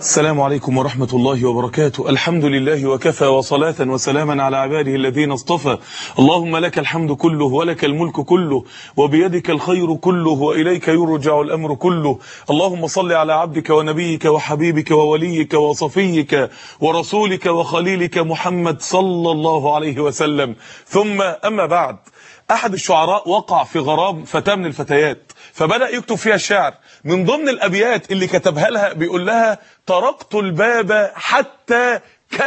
السلام عليكم ورحمة الله وبركاته الحمد لله وكفى وصلاة وسلاما على عباده الذين اصطفى اللهم لك الحمد كله ولك الملك كله وبيدك الخير كله وإليك يرجع الأمر كله اللهم صل على عبدك ونبيك وحبيبك ووليك وصفيك ورسولك وخليلك محمد صلى الله عليه وسلم ثم أما بعد أحد الشعراء وقع في غرام فتاة من الفتيات فبدأ يكتب فيها الشعر من ضمن الأبيات اللي كتبها لها بيقول لها طرقت الباب حتى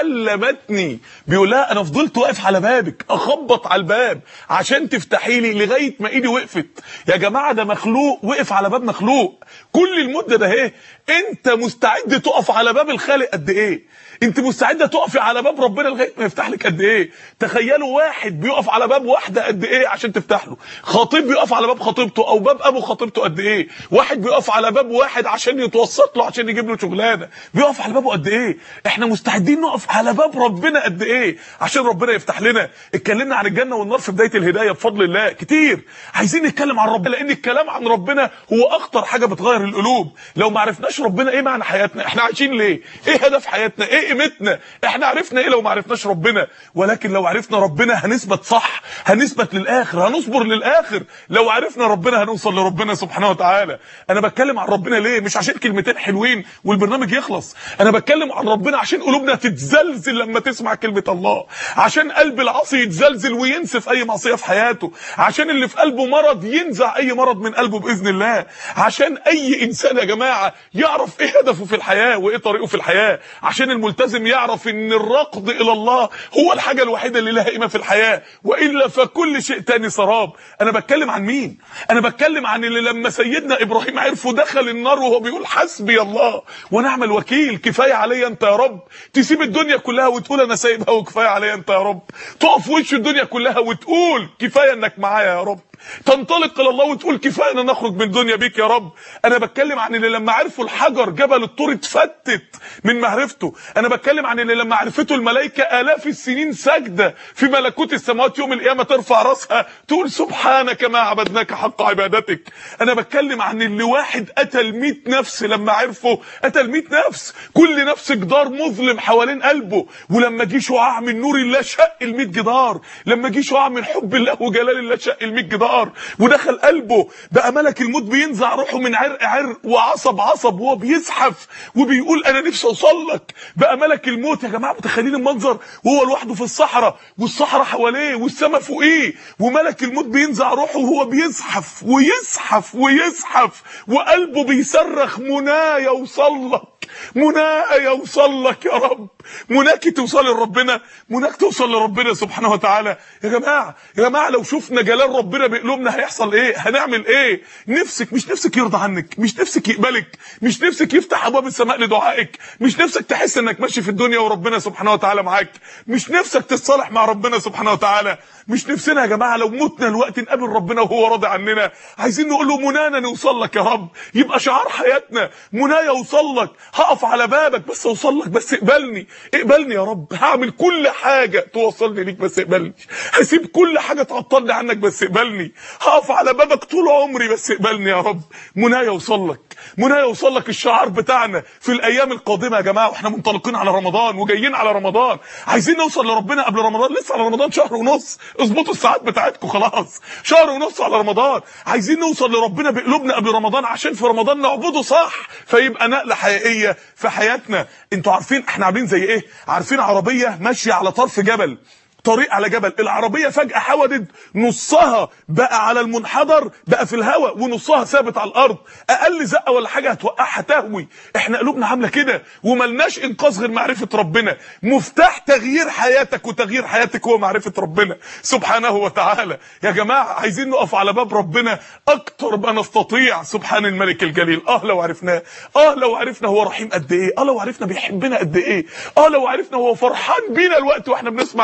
كلمتني بيقول لها انا فضلت واقف على بابك اخبط على الباب عشان تفتحي لي لغايه ما ايدي وقفت يا جماعه ده مخلوق وقف على باب مخلوق كل المده ده اهي انت مستعد تقف على باب الخالق قد ايه انت مستعده تقفي على باب ربنا لغايه ما يفتح لك قد ايه تخيلوا واحد بيقف على باب واحده قد ايه عشان تفتح له خطيب بيقف على باب خطيبته او باب ابو خطيبته قد ايه واحد بيقف على باب واحد عشان يتوسط له عشان يجيب له شغلانه بيقف على بابه قد ايه احنا مستعدين نقف على باب ربنا قد ايه عشان ربنا يفتح لنا اتكلمنا عن الجنه والنار في بدايه الهدايه بفضل الله كتير عايزين نتكلم عن ربنا لان الكلام عن ربنا هو اخطر حاجه بتغير القلوب لو ما عرفناش ربنا ايه معنى حياتنا احنا عايشين ليه ايه هدف حياتنا ايه قيمتنا احنا عرفنا ايه لو ما عرفناش ربنا ولكن لو عرفنا ربنا هنثبت صح هنثبت للاخر هنصبر للاخر لو عرفنا ربنا هنوصل لربنا سبحانه وتعالى انا بتكلم عن ربنا ليه مش عشان كلمتين حلوين والبرنامج يخلص انا بتكلم عن ربنا عشان قلوبنا تتزلزل لما تسمع كلمه الله عشان قلب العاصي يتزلزل وينسف اي معصيه في حياته عشان اللي في قلبه مرض ينزع اي مرض من قلبه باذن الله عشان اي انسان يا جماعه يعرف ايه هدفه في الحياه وايه طريقه في الحياه عشان الملتزم يعرف ان الركض الى الله هو الحاجه الوحيده اللي لها قيمه في الحياه والا فكل شيء تاني سراب انا بتكلم عن مين انا بتكلم عن اللي لما سيدنا ابراهيم عرفه دخل النار وهو بيقول حسبي الله ونعم الوكيل كفايه عليا انت يا رب تسيب الدنيا كلها وتقول انا سايبها وكفايه عليا انت يا رب تقف وش الدنيا كلها وتقول كفايه انك معايا يا رب تنطلق الى الله وتقول كفايه ان نخرج من الدنيا بيك يا رب انا بتكلم عن اللي لما عرفوا الحجر جبل الطور اتفتت من معرفته انا بتكلم عن اللي لما عرفته الملائكه الاف السنين ساجده في ملكوت السماوات يوم القيامه ترفع راسها تقول سبحانك ما عبدناك حق عبادتك انا بتكلم عن اللي واحد قتل 100 نفس لما عرفه قتل 100 نفس كل نفس جدار مظلم حوالين قلبه ولما جه شعاع من نور الله شق ال 100 جدار لما جه شعاع من حب الله وجلال الله شق ال 100 جدار النار ودخل قلبه بقى ملك الموت بينزع روحه من عرق عرق وعصب عصب وهو بيزحف وبيقول انا نفسي اوصل لك بقى ملك الموت يا جماعه متخيلين المنظر وهو لوحده في الصحراء والصحراء حواليه والسماء فوقيه وملك الموت بينزع روحه وهو بيزحف ويزحف ويزحف وقلبه بيصرخ منايا اوصل لك منايا يوصل لك يا رب مناك توصل لربنا مناك توصل لربنا سبحانه وتعالى يا جماعه يا جماعه لو شفنا جلال ربنا بقلوبنا هيحصل ايه هنعمل ايه نفسك مش نفسك يرضى عنك مش نفسك يقبلك مش نفسك يفتح ابواب السماء لدعائك مش نفسك تحس انك ماشي في الدنيا وربنا سبحانه وتعالى معاك مش نفسك تتصالح مع ربنا سبحانه وتعالى مش نفسنا يا جماعه لو متنا الوقت نقابل ربنا وهو راضي عننا عايزين نقول له منانا نوصل لك يا رب يبقى شعار حياتنا منايا اوصل لك هقف على بابك بس اوصل لك بس اقبلني اقبلني يا رب هعمل كل حاجه توصلني ليك بس اقبلني هسيب كل حاجه تعطلني عنك بس اقبلني هقف على بابك طول عمري بس اقبلني يا رب منايا اوصل لك منايا اوصل لك الشعار بتاعنا في الايام القادمه يا جماعه واحنا منطلقين على رمضان وجايين على رمضان عايزين نوصل لربنا قبل رمضان لسه على رمضان شهر ونص اظبطوا الساعات بتاعتكم خلاص شهر ونص على رمضان عايزين نوصل لربنا بقلوبنا قبل رمضان عشان في رمضان نعبده صح فيبقى نقله حقيقيه في حياتنا انتوا عارفين احنا عاملين زي ايه عارفين عربيه ماشيه على طرف جبل طريق على جبل العربيه فجاه حودت نصها بقى على المنحدر بقى في الهواء ونصها ثابت على الارض اقل زقه ولا حاجه هتوقعها تهوي احنا قلوبنا عامله كده وملناش انقاذ غير معرفه ربنا مفتاح تغيير حياتك وتغيير حياتك هو معرفه ربنا سبحانه وتعالى يا جماعه عايزين نقف على باب ربنا اكتر ما نستطيع سبحان الملك الجليل اه لو عرفناه اه لو عرفنا هو رحيم قد ايه اه لو عرفنا بيحبنا قد ايه اه لو عرفنا هو فرحان بينا الوقت واحنا بنسمع عنه وبنتكلم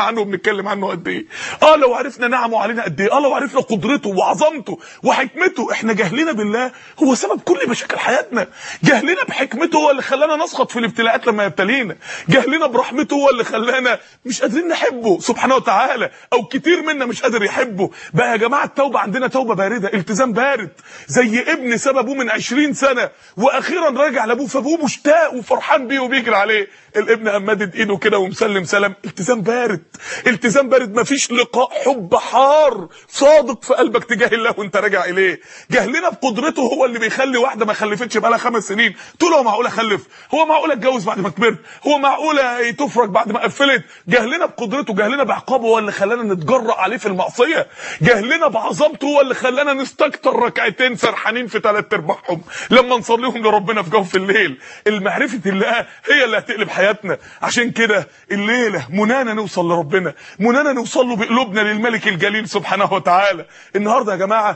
بنتكلم عنه قد ايه اه لو عرفنا نعمه علينا قد ايه اه لو عرفنا قدرته وعظمته وحكمته احنا جهلنا بالله هو سبب كل مشاكل حياتنا جهلنا بحكمته هو اللي خلانا نسقط في الابتلاءات لما يبتلينا جهلنا برحمته هو اللي خلانا مش قادرين نحبه سبحانه وتعالى او كتير منا مش قادر يحبه بقى يا جماعه التوبه عندنا توبه بارده التزام بارد زي ابن ساب ابوه من 20 سنه واخيرا راجع لابوه فابوه مشتاق وفرحان بيه وبيجري عليه الابن قام مادد ايده كده ومسلم سلام التزام بارد التزام بارد مفيش لقاء حب حار صادق في قلبك تجاه الله وانت راجع اليه جهلنا بقدرته هو اللي بيخلي واحده ما خلفتش بقالها خمس سنين تقول هو معقول اخلف هو معقول اتجوز بعد ما كبرت هو معقول تفرج بعد ما قفلت جهلنا بقدرته جهلنا بعقابه هو اللي خلانا نتجرأ عليه في المعصيه جهلنا بعظمته هو اللي خلانا نستكتر ركعتين سرحانين في ثلاث ارباعهم لما نصليهم لربنا في جوف الليل المعرفه الله هي اللي هتقلب حياتنا عشان كده الليله منانا نوصل لربنا منانا نوصل له بقلوبنا للملك الجليل سبحانه وتعالى النهارده يا جماعه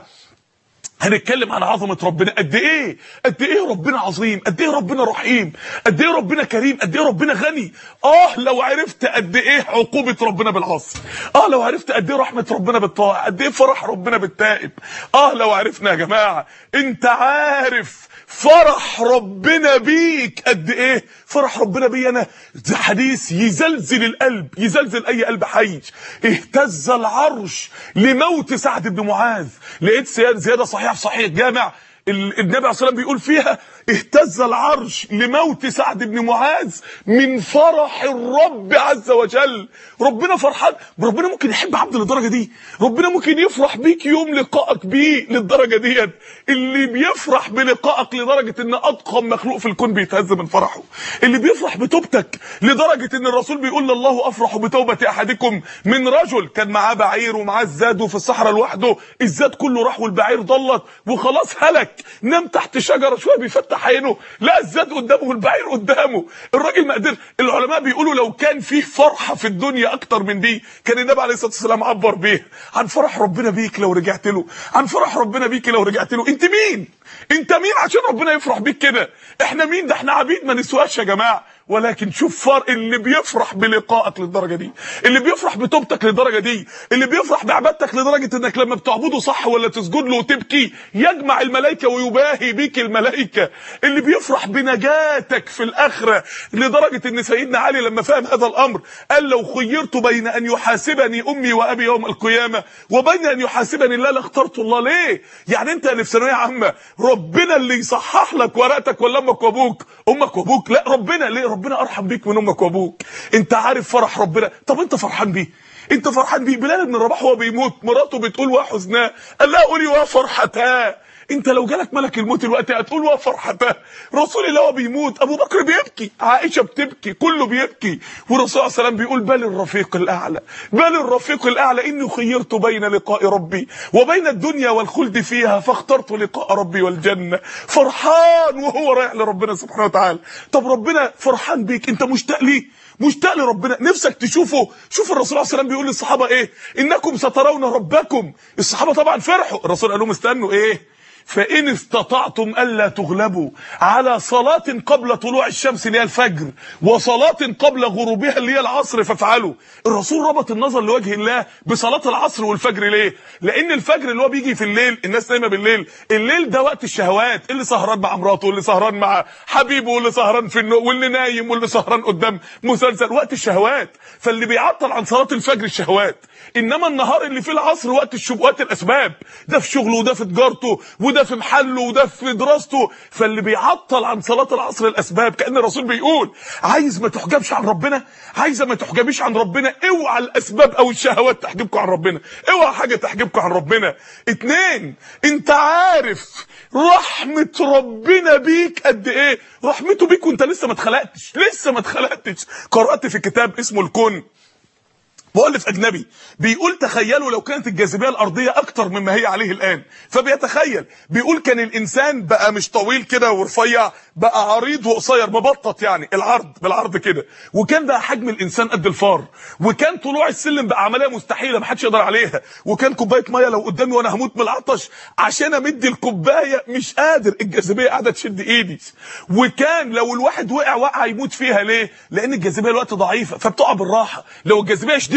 هنتكلم عن عظمه ربنا قد ايه قد ايه ربنا عظيم قد ايه ربنا رحيم قد ايه ربنا كريم قد ايه ربنا غني اه لو عرفت قد ايه عقوبه ربنا بالعصر اه لو عرفت قد ايه رحمه ربنا بالطاعه قد ايه فرح ربنا بالتائب اه لو عرفنا يا جماعه انت عارف فرح ربنا بيك قد ايه فرح ربنا بي انا ده حديث يزلزل القلب يزلزل اي قلب حي اهتز العرش لموت سعد بن معاذ لقيت زياده صحيحه في صحيح الجامع النبي عليه الصلاه والسلام بيقول فيها اهتز العرش لموت سعد بن معاذ من فرح الرب عز وجل ربنا فرحان ربنا ممكن يحب عبد للدرجه دي ربنا ممكن يفرح بيك يوم لقائك بيه للدرجه ديت اللي بيفرح بلقائك لدرجه ان اضخم مخلوق في الكون بيتهز من فرحه اللي بيفرح بتوبتك لدرجه ان الرسول بيقول الله افرح بتوبه احدكم من رجل كان معاه بعير ومعاه الزاد وفي الصحراء لوحده الزاد كله راح والبعير ضلت وخلاص هلك نام تحت شجره شويه بيفتح عينه لا الزاد قدامه والبعير قدامه الراجل ما قدر العلماء بيقولوا لو كان في فرحه في الدنيا اكتر من دي كان النبي عليه الصلاه والسلام عبر بيها عن فرح ربنا بيك لو رجعت له عن فرح ربنا بيك لو رجعت له انت مين انت مين عشان ربنا يفرح بيك كده احنا مين ده احنا عبيد ما نسواش يا جماعه ولكن شوف فرق اللي بيفرح بلقائك للدرجه دي اللي بيفرح بتوبتك للدرجه دي اللي بيفرح بعبادتك لدرجه انك لما بتعبده صح ولا تسجد له وتبكي يجمع الملائكه ويباهي بيك الملائكه اللي بيفرح بنجاتك في الاخره لدرجه ان سيدنا علي لما فهم هذا الامر قال لو خيرت بين ان يحاسبني امي وابي يوم القيامه وبين ان يحاسبني الله لاخترت الله ليه يعني انت اللي في ثانويه عامه ربنا اللي يصحح لك ورقتك ولا امك وابوك امك وابوك لا ربنا ليه ربنا ارحم بيك من امك وابوك انت عارف فرح ربنا طب انت فرحان بيه انت فرحان بيه بلال بن رباح وهو بيموت مراته بتقول وحزناه قال لها قولي وفرحتاه انت لو جالك ملك الموت الوقت هتقول وفرحتاه رسول الله بيموت ابو بكر بيبكي عائشه بتبكي كله بيبكي والرسول صلى الله عليه وسلم بيقول بل الرفيق الاعلى بل الرفيق الاعلى اني خيرت بين لقاء ربي وبين الدنيا والخلد فيها فاخترت لقاء ربي والجنه فرحان وهو رايح لربنا سبحانه وتعالى طب ربنا فرحان بيك انت مشتاق ليه مشتاق لربنا نفسك تشوفه شوف الرسول صلى الله عليه وسلم بيقول للصحابه ايه انكم سترون ربكم الصحابه طبعا فرحوا الرسول قال لهم استنوا ايه فإن استطعتم ألا تغلبوا على صلاة قبل طلوع الشمس اللي هي الفجر وصلاة قبل غروبها اللي هي العصر فافعلوا الرسول ربط النظر لوجه الله بصلاة العصر والفجر ليه لأن الفجر اللي هو بيجي في الليل الناس نايمة بالليل الليل ده وقت الشهوات اللي سهران مع مراته واللي سهران مع حبيبه واللي سهران في النوم واللي نايم واللي سهران قدام مسلسل وقت الشهوات فاللي بيعطل عن صلاة الفجر الشهوات انما النهار اللي فيه العصر وقت الشبهات الاسباب ده في شغله وده في تجارته وده في محله وده في دراسته فاللي بيعطل عن صلاه العصر الاسباب كان الرسول بيقول عايز ما تحجبش عن ربنا عايزه ما تحجبيش عن ربنا اوعى الاسباب او الشهوات تحجبكم عن ربنا اوعى حاجه تحجبكم عن ربنا اتنين انت عارف رحمه ربنا بيك قد ايه رحمته بيك وانت لسه ما اتخلقتش لسه ما اتخلقتش قرات في كتاب اسمه الكون مؤلف اجنبي بيقول تخيلوا لو كانت الجاذبيه الارضيه اكتر مما هي عليه الان فبيتخيل بيقول كان الانسان بقى مش طويل كده ورفيع بقى عريض وقصير مبطط يعني العرض بالعرض كده وكان بقى حجم الانسان قد الفار وكان طلوع السلم بقى عمليه مستحيله ما حدش يقدر عليها وكان كوبايه ميه لو قدامي وانا هموت من العطش عشان امد الكوبايه مش قادر الجاذبيه قاعده تشد ايدي وكان لو الواحد وقع وقع يموت فيها ليه لان الجاذبيه الوقت ضعيفه فبتقع بالراحه لو الجاذبيه شديده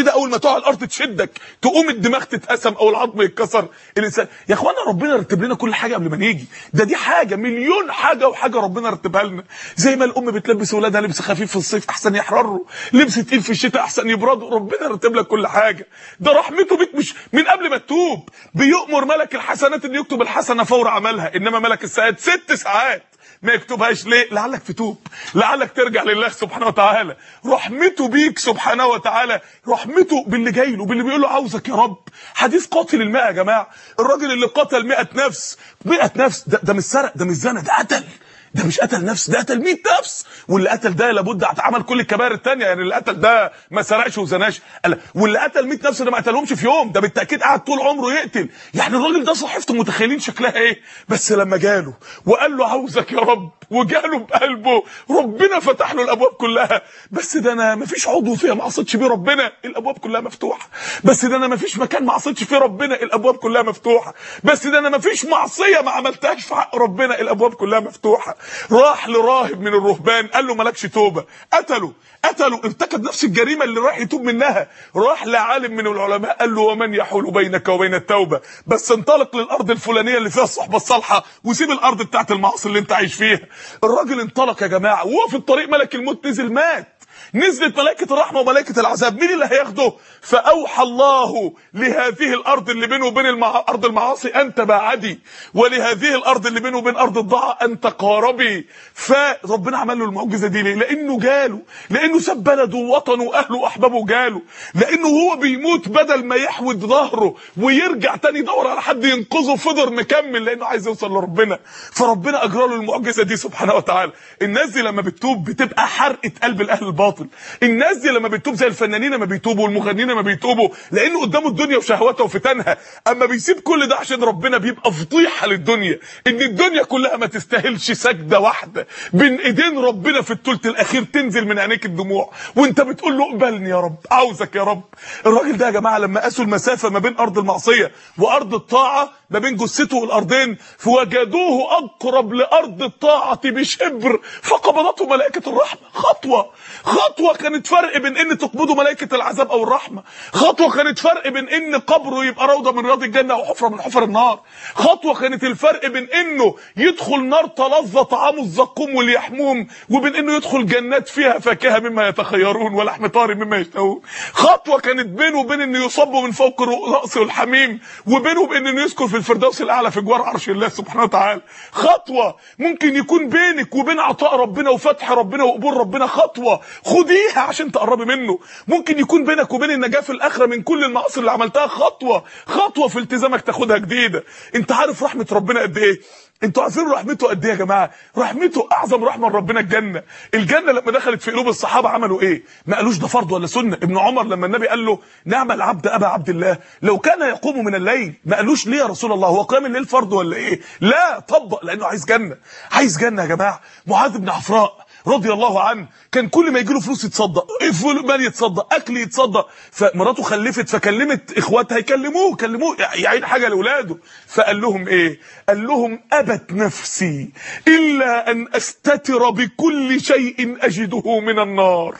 كده اول ما تقع على الارض تشدك تقوم الدماغ تتقسم او العظم يتكسر الانسان يا اخوانا ربنا رتب لنا كل حاجه قبل ما نيجي ده دي حاجه مليون حاجه وحاجه ربنا رتبها لنا زي ما الام بتلبس اولادها لبس خفيف في الصيف احسن يحرروا لبس تقيل في الشتاء احسن يبردوا ربنا رتب لك كل حاجه ده رحمته بيك مش من قبل ما تتوب بيؤمر ملك الحسنات ان يكتب الحسنه فور عملها انما ملك الساعات ست ساعات ما يكتبهاش ليه لعلك تتوب لعلك ترجع لله سبحانه وتعالى رحمته بيك سبحانه وتعالى رحمته باللي جاي له باللي بيقول له عاوزك يا رب حديث قاتل الماء يا جماعه الراجل اللي قتل 100 نفس 100 نفس ده, ده مش سرق ده مش زنا ده قتل ده مش قتل نفس ده قتل 100 نفس واللي قتل ده لابد عمل كل الكبائر الثانيه يعني اللي قتل ده ما سرقش وزناش قال- واللي قتل 100 نفس ده ما قتلهمش في يوم ده بالتاكيد قعد طول عمره يقتل يعني الراجل ده صحيفته متخيلين شكلها ايه بس لما جاله وقال له عاوزك يا رب وجاله بقلبه ربنا فتح له الابواب كلها بس ده انا ما فيش عضو فيها ما عصيتش بيه ربنا الابواب كلها مفتوحه بس ده انا ما فيش مكان ما عصيتش فيه ربنا الابواب كلها مفتوحه بس ده انا ما فيش معصيه ما عملتهاش في حق ربنا الابواب كلها مفتوحه راح لراهب من الرهبان قال له مالكش توبه قتله قتله ارتكب نفس الجريمه اللي راح يتوب منها راح لعالم من العلماء قال له ومن يحول بينك وبين التوبه بس انطلق للارض الفلانيه اللي فيها الصحبه الصالحه وسيب الارض بتاعت المعاصي اللي انت عايش فيها الراجل انطلق يا جماعه وهو في الطريق ملك الموت نزل مات نزلت ملائكة الرحمة وملائكة العذاب مين اللي هياخده فأوحى الله لهذه الأرض اللي بينه وبين المع... أرض المعاصي أن تباعدي ولهذه الأرض اللي بينه وبين أرض الضاعة أن تقاربي فربنا عمل له المعجزة دي ليه لأنه جاله لأنه ساب بلده ووطنه وأهله وأحبابه جاله لأنه هو بيموت بدل ما يحود ظهره ويرجع تاني يدور على حد ينقذه فضل مكمل لأنه عايز يوصل لربنا فربنا أجرى له المعجزة دي سبحانه وتعالى الناس دي لما بتتوب بتبقى حرقة قلب الأهل الباطل الناس دي لما بتتوب زي الفنانين لما بيتوبوا والمغنيين لما بيتوبوا لأنه قدامه الدنيا وشهواتها وفتنها أما بيسيب كل ده عشان ربنا بيبقى فضيحة للدنيا إن الدنيا كلها ما تستاهلش سجدة واحدة بين إيدين ربنا في الثلث الأخير تنزل من عينيك الدموع وأنت بتقول له اقبلني يا رب عاوزك يا رب الراجل ده يا جماعة لما قاسوا المسافة ما بين أرض المعصية وأرض الطاعة ما بين جثته والأرضين فوجدوه أقرب لأرض الطاعة بشبر فقبضته ملائكة الرحمة خطوة خطوة كانت فرق بين ان تقبضه ملائكة العذاب او الرحمة خطوة كانت فرق بين ان قبره يبقى روضة من رياض الجنة او حفرة من حفر النار خطوة كانت الفرق بين انه يدخل نار تلظى طعامه الزقوم واليحموم وبين انه يدخل جنات فيها فاكهة مما يتخيرون ولحم طاري مما يشتهون خطوة كانت بينه وبين انه يصب من فوق رأسه الحميم وبينه وبين انه يسكن في الفردوس الاعلى في جوار عرش الله سبحانه وتعالى خطوة ممكن يكون بينك وبين عطاء ربنا وفتح ربنا وقبول ربنا خطوة خديها عشان تقربي منه ممكن يكون بينك وبين النجاة في الآخرة من كل المعاصي اللي عملتها خطوة خطوة في التزامك تاخدها جديدة انت عارف رحمة ربنا قد ايه انتوا عارفين رحمته قد ايه يا جماعه رحمته اعظم رحمه من ربنا الجنه الجنه لما دخلت في قلوب الصحابه عملوا ايه ما قالوش ده فرض ولا سنه ابن عمر لما النبي قال له نعم العبد ابا عبد الله لو كان يقوم من الليل ما قالوش ليه يا رسول الله هو قيام الليل فرض ولا ايه لا طبق لانه عايز جنه عايز جنه يا جماعه معاذ بن عفراء رضي الله عنه كان كل ما يجي له فلوس يتصدق مال يتصدق اكل يتصدق فمراته خلفت فكلمت اخواتها يكلموه كلموه يعين حاجه لاولاده فقال لهم ايه قال لهم ابت نفسي الا ان استتر بكل شيء اجده من النار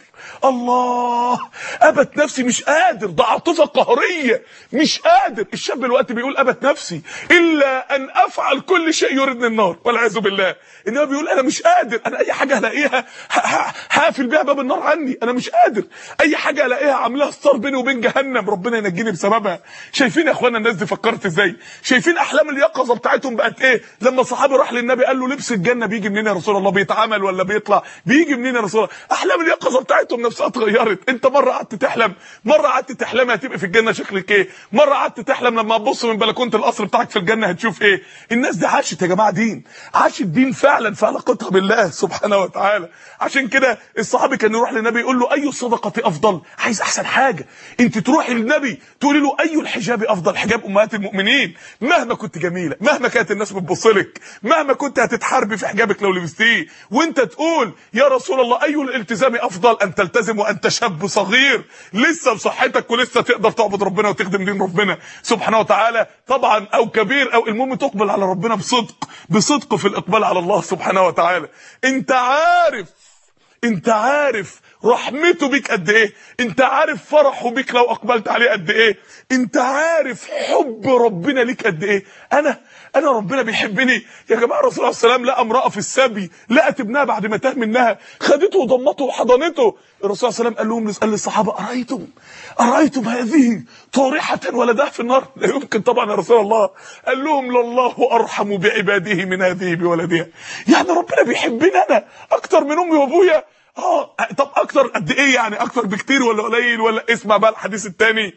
الله ابت نفسي مش قادر ده عاطفه قهريه مش قادر الشاب دلوقتي بيقول ابت نفسي الا ان افعل كل شيء يردني النار والعياذ بالله انما بيقول انا مش قادر انا اي حاجه هلاقيها هقفل بيها باب النار عني انا مش قادر اي حاجه الاقيها عاملاها ستار بيني وبين جهنم ربنا ينجيني بسببها شايفين يا اخوانا الناس دي فكرت ازاي شايفين احلام اليقظه بتاعتهم بقت ايه لما صحابي راح للنبي قال له لبس الجنه بيجي منين يا رسول الله بيتعمل ولا بيطلع بيجي منين يا رسول الله احلام اليقظه بتاعتهم نفسها اتغيرت انت مره قعدت تحلم مره قعدت تحلم هتبقى في الجنه شكلك ايه مره قعدت تحلم لما تبص من بلكونه القصر بتاعك في الجنه هتشوف ايه الناس دي عاشت يا جماعه دين عاشت دين فعلا في علاقتها بالله سبحانه وتعالى عشان كده الصحابي كان يروح للنبي يقول له اي الصدقه افضل عايز احسن حاجه انت تروحي للنبي تقولي له اي الحجاب افضل حجاب امهات المؤمنين مهما كنت جميله مهما كانت الناس بتبص لك مهما كنت هتتحاربي في حجابك لو لبستيه وانت تقول يا رسول الله اي الالتزام افضل ان تلتزم وانت شاب صغير لسه بصحتك ولسه تقدر تعبد ربنا وتخدم دين ربنا سبحانه وتعالى طبعا او كبير او المهم تقبل على ربنا بصدق بصدق في الاقبال على الله سبحانه وتعالى انت عارف انت عارف رحمته بيك قد ايه انت عارف فرحه بيك لو اقبلت عليه قد ايه انت عارف حب ربنا ليك قد ايه انا انا ربنا بيحبني يا جماعه الرسول عليه السلام لقى امراه في السبي لقت ابنها بعد ما تاه منها خدته وضمته وحضنته الرسول صلى الله عليه وسلم قال لهم قال للصحابه ارايتم ارايتم هذه طارحه ولدها في النار لا يمكن طبعا يا رسول الله قال لهم لله ارحم بعباده من هذه بولدها يعني ربنا بيحبني انا اكتر من امي وابويا اه طب اكتر قد ايه يعني اكتر بكتير ولا قليل ولا اسمع بقى الحديث الثاني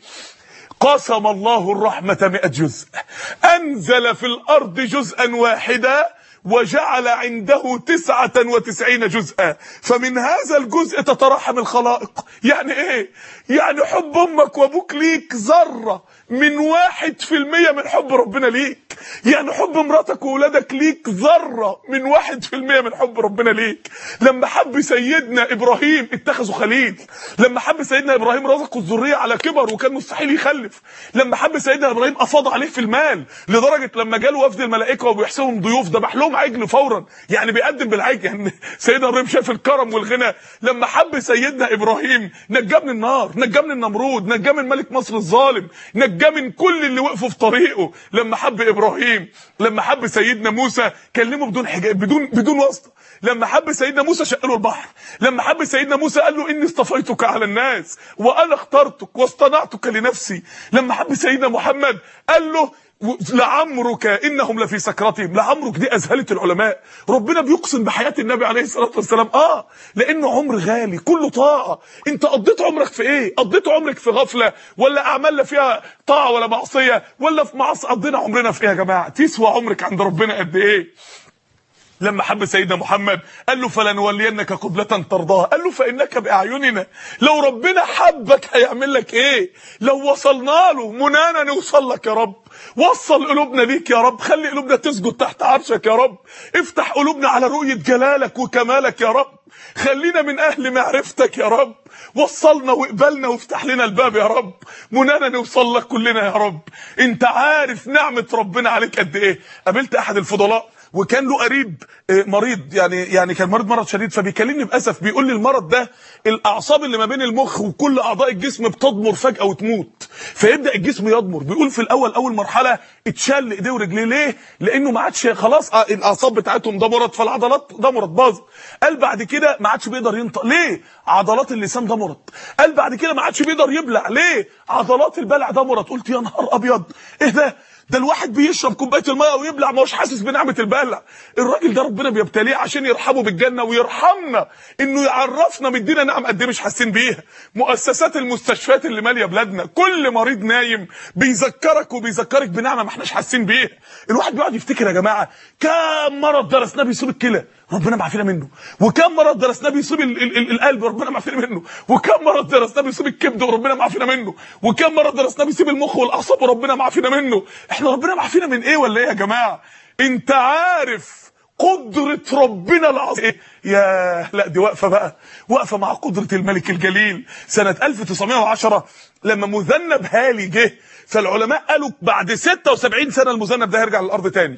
قسم الله الرحمة مئة جزء أنزل في الأرض جزءا واحدا وجعل عنده تسعة وتسعين جزءا فمن هذا الجزء تترحم الخلائق يعني ايه يعني حب امك وابوك ليك ذرة من واحد في المية من حب ربنا ليك يعني حب مراتك وولادك ليك ذرة من واحد في المية من حب ربنا ليك لما حب سيدنا ابراهيم اتخذوا خليل لما حب سيدنا ابراهيم رزقه الذرية على كبر وكان مستحيل يخلف لما حب سيدنا ابراهيم افاض عليه في المال لدرجة لما جاله وفد الملائكة وبيحسبهم ضيوف ذبح لهم عجل فورا يعني بيقدم بالعجل يعني سيدنا ابراهيم شاف الكرم والغنى لما حب سيدنا ابراهيم نجاه من النار نجاه من النمرود نجاه من ملك مصر الظالم نجاه من كل اللي وقفوا في طريقه لما حب ابراهيم لما حب سيدنا موسى كلمه بدون حجاب بدون بدون واسطه لما حب سيدنا موسى شق له البحر لما حب سيدنا موسى قال له اني اصطفيتك على الناس وانا اخترتك واصطنعتك لنفسي لما حب سيدنا محمد قال له لعمرك انهم لفي سكرتهم لعمرك دي اذهله العلماء ربنا بيقسم بحياه النبي عليه الصلاه والسلام اه لانه عمر غالي كله طاعه انت قضيت عمرك في ايه قضيت عمرك في غفله ولا اعمال لا فيها طاعه ولا معصيه ولا في معصيه قضينا عمرنا في ايه يا جماعه تسوى عمرك عند ربنا قد ايه لما حب سيدنا محمد قال له فلنولينك قبلة ترضاها قال له فإنك بأعيننا لو ربنا حبك هيعمل لك ايه لو وصلنا له منانا نوصل لك يا رب وصل قلوبنا ليك يا رب خلي قلوبنا تسجد تحت عرشك يا رب افتح قلوبنا على رؤية جلالك وكمالك يا رب خلينا من اهل معرفتك يا رب وصلنا واقبلنا وافتح لنا الباب يا رب منانا نوصل لك كلنا يا رب انت عارف نعمة ربنا عليك قد ايه قابلت احد الفضلاء وكان له قريب مريض يعني يعني كان مريض مرض شديد فبيكلمني باسف بيقول لي المرض ده الاعصاب اللي ما بين المخ وكل اعضاء الجسم بتضمر فجاه وتموت فيبدا الجسم يضمر بيقول في الاول اول مرحله اتشال ايديه ورجليه ليه لانه ما عادش خلاص الاعصاب بتاعتهم ضمرت فالعضلات ضمرت باظت قال بعد كده ما عادش بيقدر ينطق ليه عضلات اللسان ضمرت قال بعد كده ما عادش بيقدر يبلع ليه عضلات البلع ضمرت قلت يا نهار ابيض ايه ده ده الواحد بيشرب كوبايه الميه ويبلع ما هوش حاسس بنعمه البلع الراجل ده ربنا بيبتليه عشان يرحمه بالجنه ويرحمنا انه يعرفنا مدينا نعم قد ايه مش حاسين بيها مؤسسات المستشفيات اللي ماليه بلادنا كل مريض نايم بيذكرك وبيذكرك بنعمه ما احناش حاسين بيها الواحد بيقعد يفتكر يا جماعه كام مرض درسناه بيصيب الكلى ربنا معافينا منه وكم مرض درسناه بيصيب ال ال ال القلب وربنا معافينا منه وكم مرض درسناه بيصيب الكبد وربنا معافينا منه وكم مرض درسناه بيصيب المخ والاعصاب وربنا معافينا منه احنا ربنا معافينا من ايه ولا ايه يا جماعه انت عارف قدرة ربنا العظيم إيه؟ يا لا دي واقفه بقى واقفه مع قدرة الملك الجليل سنة 1910 لما مذنب هالي جه فالعلماء قالوا بعد 76 سنه المذنب ده هيرجع للارض تاني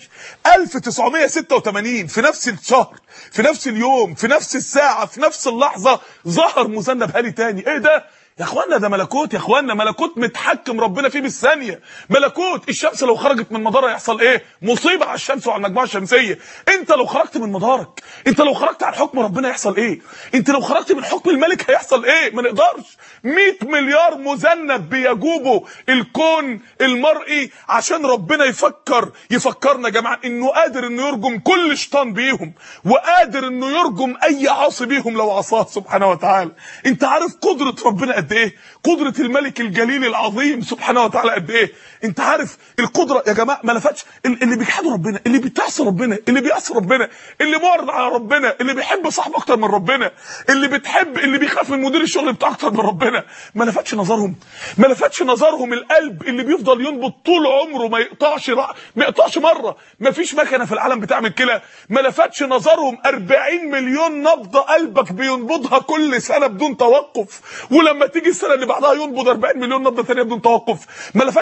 1986 في نفس الشهر في نفس اليوم في نفس الساعه في نفس اللحظه ظهر مذنب هالي تاني ايه ده يا اخوانا ده ملكوت يا اخوانا ملكوت متحكم ربنا فيه بالثانيه ملكوت الشمس لو خرجت من مدارها يحصل ايه مصيبه على الشمس وعلى المجموعه الشمسيه انت لو خرجت من مدارك انت لو خرجت عن حكم ربنا يحصل ايه انت لو خرجت من حكم الملك هيحصل ايه ما نقدرش 100 مليار مذنب بيجوبوا الكون المرئي عشان ربنا يفكر يفكرنا يا جماعه انه قادر انه يرجم كل شيطان بيهم وقادر انه يرجم اي عاصي بيهم لو عصاه سبحانه وتعالى انت عارف قدره ربنا قد ايه قدره الملك الجليل العظيم سبحانه وتعالى قد ايه انت عارف القدره يا جماعه ما لفتش اللي بيجحدوا ربنا اللي بيتعصي ربنا اللي بيعصي ربنا اللي معرض على ربنا اللي بيحب صاحبه اكتر من ربنا اللي بتحب اللي بيخاف من مدير الشغل بتاعه اكتر من ربنا ما لفتش نظرهم ما لفتش نظرهم القلب اللي بيفضل ينبض طول عمره ما يقطعش رع... ما يقطعش مره ما فيش مكنه في العالم بتعمل كده ما لفتش نظرهم 40 مليون نبضه قلبك بينبضها كل سنه بدون توقف ولما تيجي السنه اللي بعدها ينبض 40 مليون نبضه ثانيه بدون توقف ما لفتش نظرهم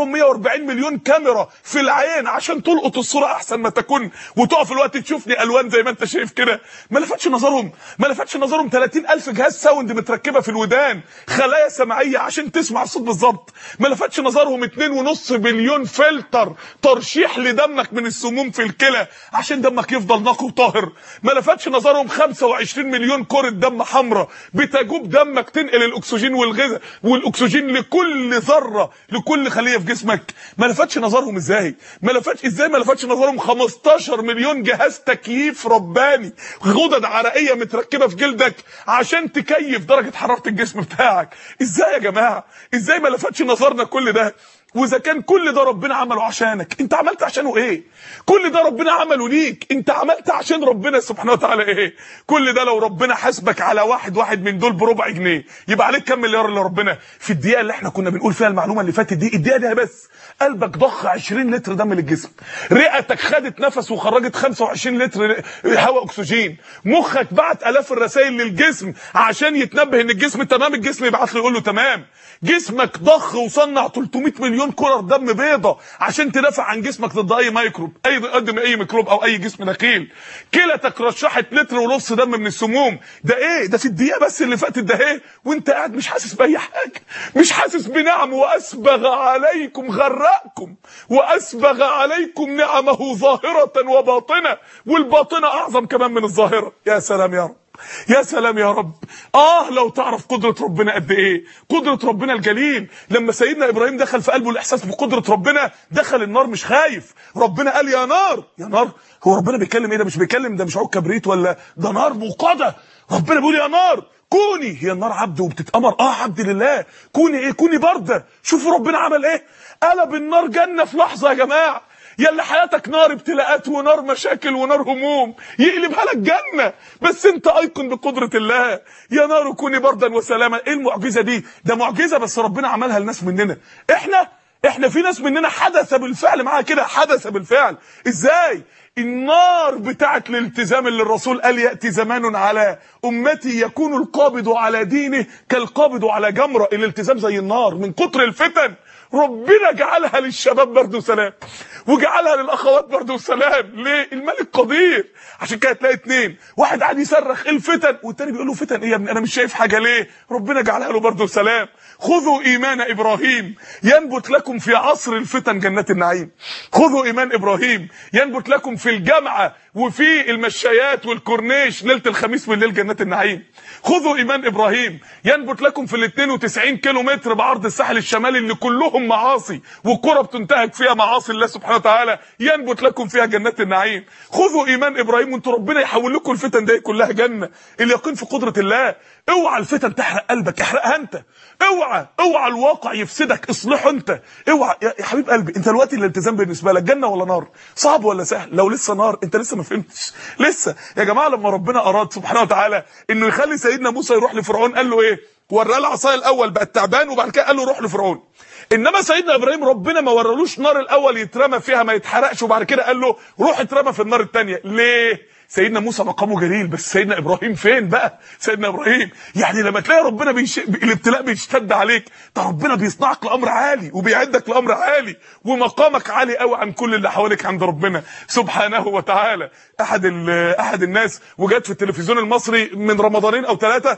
نظرهم 140 مليون كاميرا في العين عشان تلقط الصوره احسن ما تكون وتقف الوقت تشوفني الوان زي ما انت شايف كده ما لفتش نظرهم ما لفتش نظرهم 30000 جهاز ساوند متركبه في الودان خلايا سمعيه عشان تسمع الصوت بالظبط ما لفتش نظرهم 2.5 بليون فلتر ترشيح لدمك من السموم في الكلى عشان دمك يفضل نقي وطاهر ما لفتش نظرهم 25 مليون كره دم حمراء بتجوب دمك تنقل الاكسجين والغذاء والاكسجين لكل ذره لكل خليه في جسمك ما لفتش نظرهم ازاي ما لفتش ازاي ما لفتش نظرهم 15 مليون جهاز تكييف رباني غدد عرقيه متركبه في جلدك عشان تكيف درجه حراره الجسم بتاعك ازاي يا جماعه ازاي ما لفتش نظرنا كل ده واذا كان كل ده ربنا عمله عشانك انت عملت عشانه ايه كل ده ربنا عمله ليك انت عملت عشان ربنا سبحانه وتعالى ايه كل ده لو ربنا حاسبك على واحد واحد من دول بربع جنيه يبقى عليك كام مليار اللي ربنا في الدقيقه اللي احنا كنا بنقول فيها المعلومه اللي فاتت دي الدقيقه دي بس قلبك ضخ 20 لتر دم للجسم رئتك خدت نفس وخرجت 25 لتر هواء اكسجين مخك بعت الاف الرسائل للجسم عشان يتنبه ان الجسم تمام الجسم يبعت له يقول له تمام جسمك ضخ وصنع 300 مليون كرة دم بيضة عشان تدافع عن جسمك ضد اي ميكروب اي قدم اي ميكروب او اي جسم دخيل كلتك رشحت لتر ونص دم من السموم ده ايه ده في الدقيقه بس اللي فاتت ده ايه وانت قاعد مش حاسس باي حاجه مش حاسس بنعم واسبغ عليكم غرقكم واسبغ عليكم نعمه ظاهره وباطنه والباطنه اعظم كمان من الظاهره يا سلام يا رب يا سلام يا رب اه لو تعرف قدرة ربنا قد ايه قدرة ربنا الجليل لما سيدنا ابراهيم دخل في قلبه الاحساس بقدرة ربنا دخل النار مش خايف ربنا قال يا نار يا نار هو ربنا بيتكلم ايه ده مش بيتكلم ده مش عود كبريت ولا ده نار موقدة ربنا بيقول يا نار كوني هي النار عبد وبتتأمر اه عبد لله كوني ايه كوني باردة شوفوا ربنا عمل ايه قلب النار جنة في لحظة يا جماعة يا اللي حياتك نار ابتلاءات ونار مشاكل ونار هموم يقلبها لك جنه بس انت ايقن بقدره الله يا نار كوني بردا وسلاما ايه المعجزه دي ده معجزه بس ربنا عملها لناس مننا احنا احنا في ناس مننا حدث بالفعل معاها كده حدث بالفعل ازاي النار بتاعت الالتزام اللي الرسول قال ياتي زمان على امتي يكون القابض على دينه كالقابض على جمره الالتزام زي النار من كتر الفتن ربنا جعلها للشباب برضه سلام وجعلها للاخوات برضه سلام ليه الملك قدير عشان كده تلاقي اتنين واحد قاعد يصرخ ايه الفتن والتاني بيقول له فتن ايه يا ابني انا مش شايف حاجه ليه ربنا جعلها له برضه سلام خذوا ايمان ابراهيم ينبت لكم في عصر الفتن جنات النعيم خذوا ايمان ابراهيم ينبت لكم في الجامعه وفي المشايات والكورنيش ليله الخميس بالليل جنات النعيم خذوا ايمان ابراهيم ينبت لكم في ال 92 كيلو متر بعرض الساحل الشمالي اللي كلهم معاصي والكره بتنتهك فيها معاصي الله سبحانه وتعالى ينبت لكم فيها جنات النعيم خذوا ايمان ابراهيم وانتوا ربنا يحول لكم الفتن دي كلها جنه اليقين في قدره الله اوعى الفتن تحرق قلبك احرقها انت اوعى اوعى الواقع يفسدك اصلحه انت اوعى يا يا حبيب قلبي انت دلوقتي الالتزام بالنسبه لك جنه ولا نار صعب ولا سهل لو لسه نار انت لسه ما فهمتش لسه يا جماعه لما ربنا اراد سبحانه وتعالى انه يخلي سيدنا موسى يروح لفرعون قال له ايه وراه العصايه الاول بقى تعبان وبعد كده قال له روح لفرعون انما سيدنا ابراهيم ربنا ما ورالوش نار الاول يترمى فيها ما يتحرقش وبعد كده قال له روح اترمى في النار الثانيه ليه سيدنا موسى مقامه جليل بس سيدنا ابراهيم فين بقى سيدنا ابراهيم يعني لما تلاقي ربنا بيش... الابتلاء بيشتد عليك ده ربنا بيصنعك لامر عالي وبيعدك لامر عالي ومقامك عالي قوي عن كل اللي حواليك عند ربنا سبحانه وتعالى احد ال... احد الناس وجات في التلفزيون المصري من رمضانين او ثلاثه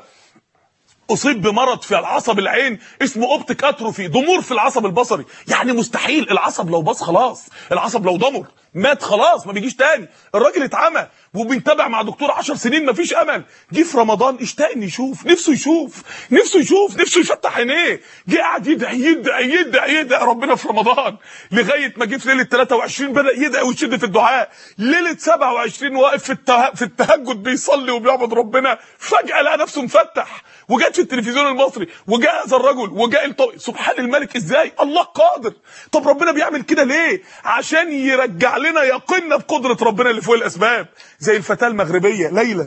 اصيب بمرض في العصب العين اسمه اوبتيك اتروفي ضمور في العصب البصري يعني مستحيل العصب لو باظ خلاص العصب لو ضمر مات خلاص ما بيجيش تاني الراجل اتعمى وبنتابع مع دكتور 10 سنين مفيش امل جه في رمضان اشتاق انه يشوف نفسه يشوف نفسه يشوف نفسه يفتح عينيه جه قاعد يدعي يدعي يدعي يدعي ربنا في رمضان لغايه ما جه في ليله 23 بدا يدعي ويشد في الدعاء ليله 27 واقف في الته... في التهجد بيصلي وبيعبد ربنا فجاه لقى نفسه مفتح وجات في التلفزيون المصري وجاء هذا الرجل وجاء الطو... سبحان الملك ازاي الله قادر طب ربنا بيعمل كده ليه عشان يرجع لنا يقيننا بقدره ربنا اللي فوق الاسباب زي الفتاه المغربيه ليلى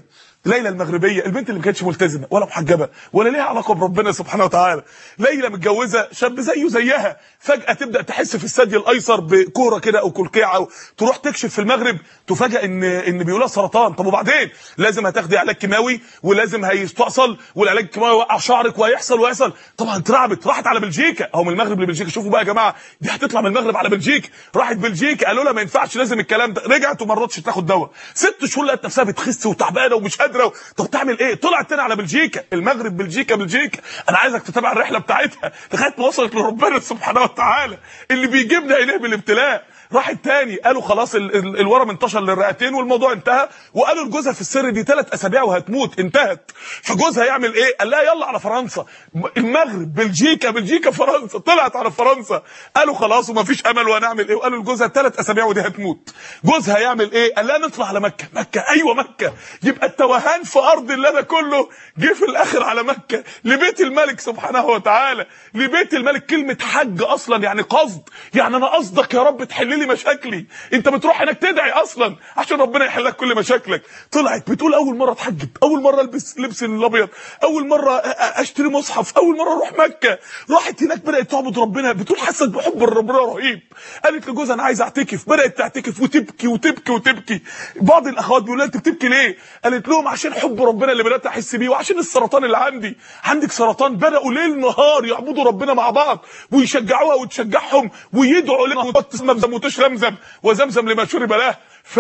ليلى المغربيه البنت اللي ما كانتش ملتزمه ولا محجبه ولا ليها علاقه بربنا سبحانه وتعالى ليلى متجوزه شاب زيه زيها فجاه تبدا تحس في الثدي الايسر بكوره كده او كلكيعه او تروح تكشف في المغرب تفاجئ ان ان بيقولها سرطان طب وبعدين لازم هتاخدي علاج كيماوي ولازم هيستأصل والعلاج الكيماوي يوقع شعرك وهيحصل وهيحصل طبعا اترعبت راحت على بلجيكا او من المغرب لبلجيكا شوفوا بقى يا جماعه دي هتطلع من المغرب على بلجيكا راحت بلجيكا قالوا لها ما ينفعش لازم الكلام ده رجعت وما رضتش تاخد دواء ست شهور لقت نفسها بتخس وتعبانه ومش قادره طب تعمل ايه طلعت تاني على بلجيكا المغرب بلجيكا بلجيكا انا عايزك تتابع الرحله بتاعتها لغايه ما وصلت لربنا سبحانه وتعالى اللي بيجيبنا اليه بالابتلاء راحت تاني قالوا خلاص ال- ال- الورم انتشر للرئتين والموضوع انتهى وقالوا لجوزها في السر دي ثلاث اسابيع وهتموت انتهت فجوزها يعمل ايه قال لها يلا على فرنسا م- المغرب بلجيكا بلجيكا فرنسا طلعت على فرنسا قالوا خلاص ومفيش امل وهنعمل ايه وقالوا لجوزها ثلاث اسابيع ودي هتموت جوزها يعمل ايه قال لها نطلع على مكه مكه ايوه مكه يبقى التوهان في ارض الله ده كله جه في الاخر على مكه لبيت الملك سبحانه وتعالى لبيت الملك كلمه حج اصلا يعني قصد يعني انا قصدك يا رب تحل لي مشاكلي انت بتروح هناك تدعي اصلا عشان ربنا يحل لك كل مشاكلك طلعت بتقول اول مره اتحجب اول مره البس لبس الابيض اول مره أ- أ- اشتري مصحف اول مره اروح مكه راحت هناك بدات تعبد ربنا بتقول حست بحب ربنا رهيب قالت لجوزها انا عايزه اعتكف بدات تعتكف وتبكي وتبكي وتبكي بعض الاخوات بيقولوا لها انت بتبكي ليه قالت لهم عشان حب ربنا اللي بدات احس بيه وعشان السرطان اللي عندي عندك سرطان بداوا ليل نهار يعبدوا ربنا مع بعض ويشجعوها وتشجعهم ويدعوا لنا وتسمم وتشرمزم وزمزم لما شرب له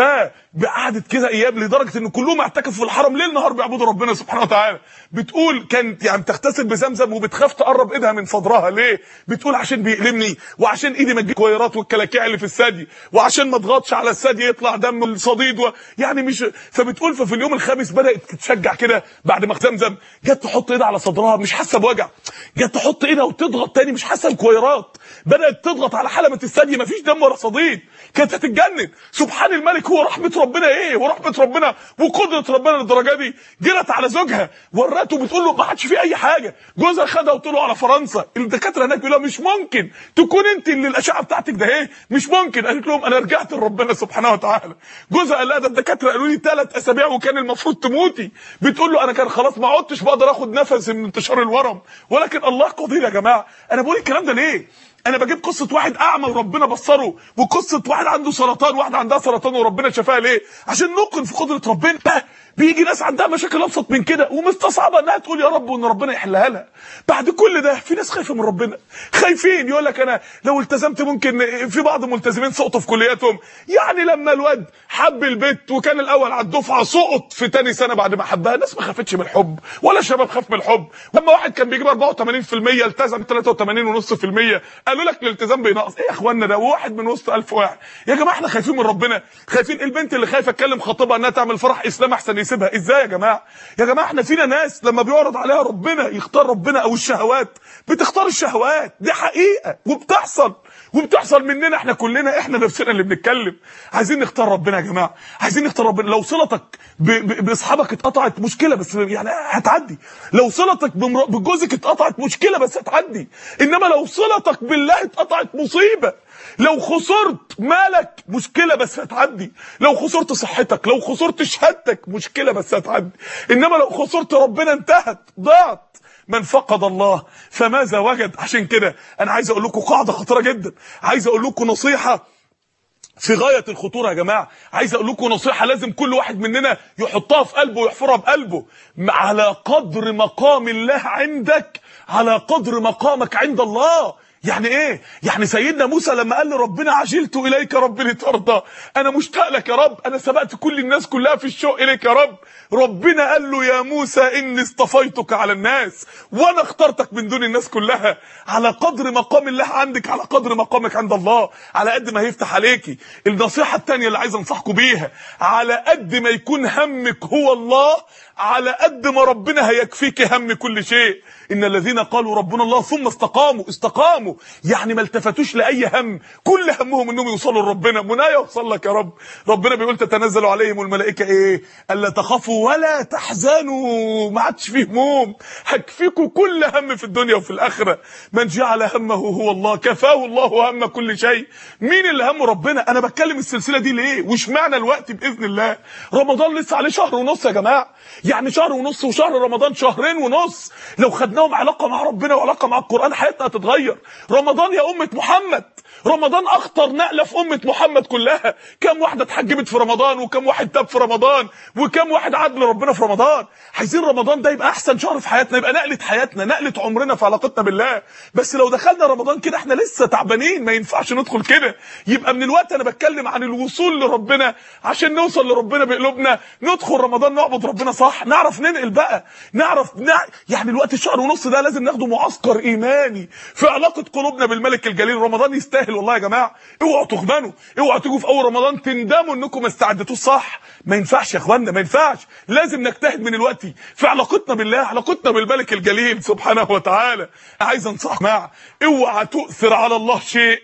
فقعدت كده ايام لدرجه ان كلهم اعتكفوا في الحرم ليل نهار بيعبدوا ربنا سبحانه وتعالى بتقول كانت يعني تغتسل بزمزم وبتخاف تقرب ايدها من صدرها ليه بتقول عشان بيألمني وعشان ايدي ما تجيب كويرات والكلاكيع اللي في الثدي وعشان ما اضغطش على الثدي يطلع دم الصديد و... يعني مش فبتقول ففي اليوم الخامس بدات تتشجع كده بعد ما زمزم جت تحط ايدها على صدرها مش حاسه بوجع جت تحط ايدها وتضغط تاني مش حاسه بكويرات بدات تضغط على حلبه الثدي مفيش دم ولا صديد كانت هتتجنن سبحان الملك هو رحمه ربنا ايه ورحمه ربنا وقدره ربنا للدرجه دي جرت على زوجها ورته بتقول له ما عادش في اي حاجه جوزها خدها وطلعوا على فرنسا الدكاتره هناك بيقولوا لها مش ممكن تكون انت اللي الاشعه بتاعتك ده ايه مش ممكن قالت لهم انا رجعت لربنا سبحانه وتعالى جوزها قال لها ده الدكاتره قالوا لي ثلاث اسابيع وكان المفروض تموتي بتقول له انا كان خلاص ما عدتش بقدر اخد نفسي من انتشار الورم ولكن الله قدير يا جماعه انا بقول الكلام ده ليه انا بجيب قصه واحد اعمى وربنا بصره وقصه واحد عنده سرطان واحده عندها سرطان وربنا شفاها ليه عشان نوقن في قدره ربنا بقى بيجي ناس عندها مشاكل ابسط من كده ومستصعبه انها تقول يا رب وان ربنا يحلها لها بعد كل ده في ناس خايفه من ربنا خايفين يقول لك انا لو التزمت ممكن في بعض الملتزمين سقطوا في كلياتهم يعني لما الواد حب البت وكان الاول على الدفعه سقط في تاني سنه بعد ما حبها الناس ما خافتش من الحب ولا الشباب خاف من الحب لما واحد كان بيجيب 84% التزم 83.5% قالوا لك الالتزام بينقص ايه يا اخوانا ده واحد من وسط 1000 واحد يا جماعه احنا خايفين من ربنا خايفين البنت اللي خايفه تكلم خطيبها انها تعمل فرح اسلام احسن يسيبها ازاي يا جماعه يا جماعه احنا فينا ناس لما بيعرض عليها ربنا يختار ربنا او الشهوات بتختار الشهوات دي حقيقه وبتحصل وبتحصل مننا احنا كلنا احنا نفسنا اللي بنتكلم عايزين نختار ربنا يا جماعه عايزين نختار ربنا لو صلتك ب- ب- باصحابك اتقطعت مشكله بس يعني هتعدي لو صلتك بمر- بجوزك اتقطعت مشكله بس هتعدي انما لو صلتك بالله اتقطعت مصيبه لو خسرت مالك مشكله بس هتعدي لو خسرت صحتك لو خسرت شهادتك مشكله بس هتعدي انما لو خسرت ربنا انتهت ضاعت من فقد الله فماذا وجد عشان كده انا عايز اقول لكم قاعده خطيره جدا عايز اقول لكم نصيحه في غاية الخطورة يا جماعة عايز اقول لكم نصيحة لازم كل واحد مننا يحطها في قلبه ويحفرها بقلبه على قدر مقام الله عندك على قدر مقامك عند الله يعني ايه يعني سيدنا موسى لما قال لربنا عجلت اليك رب لترضى انا مشتاق لك يا رب انا سبقت كل الناس كلها في الشوق اليك يا رب ربنا قال له يا موسى اني اصطفيتك على الناس وانا اخترتك من دون الناس كلها على قدر مقام الله عندك على قدر مقامك عند الله على قد ما هيفتح عليكي النصيحه الثانيه اللي عايز انصحكم بيها على قد ما يكون همك هو الله على قد ما ربنا هيكفيك هم كل شيء ان الذين قالوا ربنا الله ثم استقاموا استقاموا يعني ما التفتوش لاي هم كل همهم انهم يوصلوا لربنا منايا يوصل لك يا رب ربنا بيقول تتنزل عليهم الملائكه ايه الا تخافوا ولا تحزنوا ما عادش فيه هموم هكفيكوا كل هم في الدنيا وفي الاخره من جعل همه هو الله كفاه الله هم كل شيء مين اللي همه ربنا انا بتكلم السلسله دي ليه وش معنى الوقت باذن الله رمضان لسه عليه شهر ونص يا جماعه يعني شهر ونص وشهر رمضان شهرين ونص لو خدناهم علاقه مع ربنا وعلاقه مع القران حياتنا هتتغير رمضان يا امه محمد رمضان اخطر نقله في امه محمد كلها كم واحده اتحجبت في رمضان وكم واحد تاب في رمضان وكم واحد عاد لربنا في رمضان عايزين رمضان ده يبقى احسن شهر في حياتنا يبقى نقله حياتنا نقله عمرنا في علاقتنا بالله بس لو دخلنا رمضان كده احنا لسه تعبانين ما ينفعش ندخل كده يبقى من الوقت انا بتكلم عن الوصول لربنا عشان نوصل لربنا بقلوبنا ندخل رمضان نعبد ربنا صح نعرف ننقل بقى نعرف نع... يعني الوقت الشهر ونص ده لازم ناخده معسكر ايماني في علاقه قلوبنا بالملك الجليل رمضان يستاهل والله يا جماعه اوعوا تخبنوا اوعوا تيجوا في اول رمضان تندموا انكم ما استعدتوش صح ما ينفعش يا اخوانا ما ينفعش لازم نجتهد من الوقت في علاقتنا بالله علاقتنا بالملك الجليل سبحانه وتعالى عايز انصحك مع اوعى تؤثر على الله شيء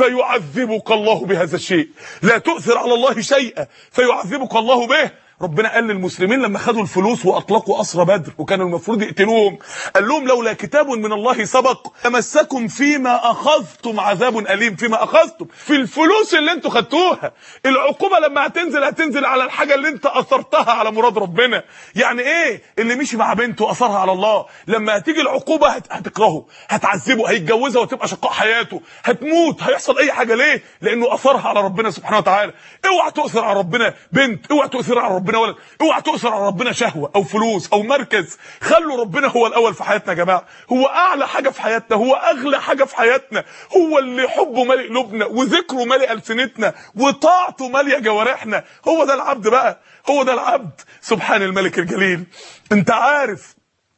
فيعذبك الله بهذا الشيء لا تؤثر على الله شيئا فيعذبك الله به ربنا قال للمسلمين لما خدوا الفلوس واطلقوا اسرى بدر وكانوا المفروض يقتلوهم قال لهم لولا كتاب من الله سبق تمسكم فيما اخذتم عذاب اليم فيما اخذتم في الفلوس اللي انتوا خدتوها العقوبه لما هتنزل هتنزل على الحاجه اللي انت اثرتها على مراد ربنا يعني ايه اللي مشي مع بنته اثرها على الله لما هتيجي العقوبه هت... هتكرهه هتعذبه هيتجوزها وتبقى شقاء حياته هتموت هيحصل اي حاجه ليه لانه اثرها على ربنا سبحانه وتعالى اوعى تؤثر على ربنا بنت اوعى تؤثر على ربنا ولد اوعى تؤثر على ربنا شهوه او فلوس او مركز خلوا ربنا هو الاول في حياتنا يا جماعه هو اعلى حاجه في حياتنا هو اغلى حاجه في حياتنا هو اللي حبه مالئ قلوبنا وذكره مالئ السنتنا وطاعته ماليه جوارحنا هو ده العبد بقى هو ده العبد سبحان الملك الجليل انت عارف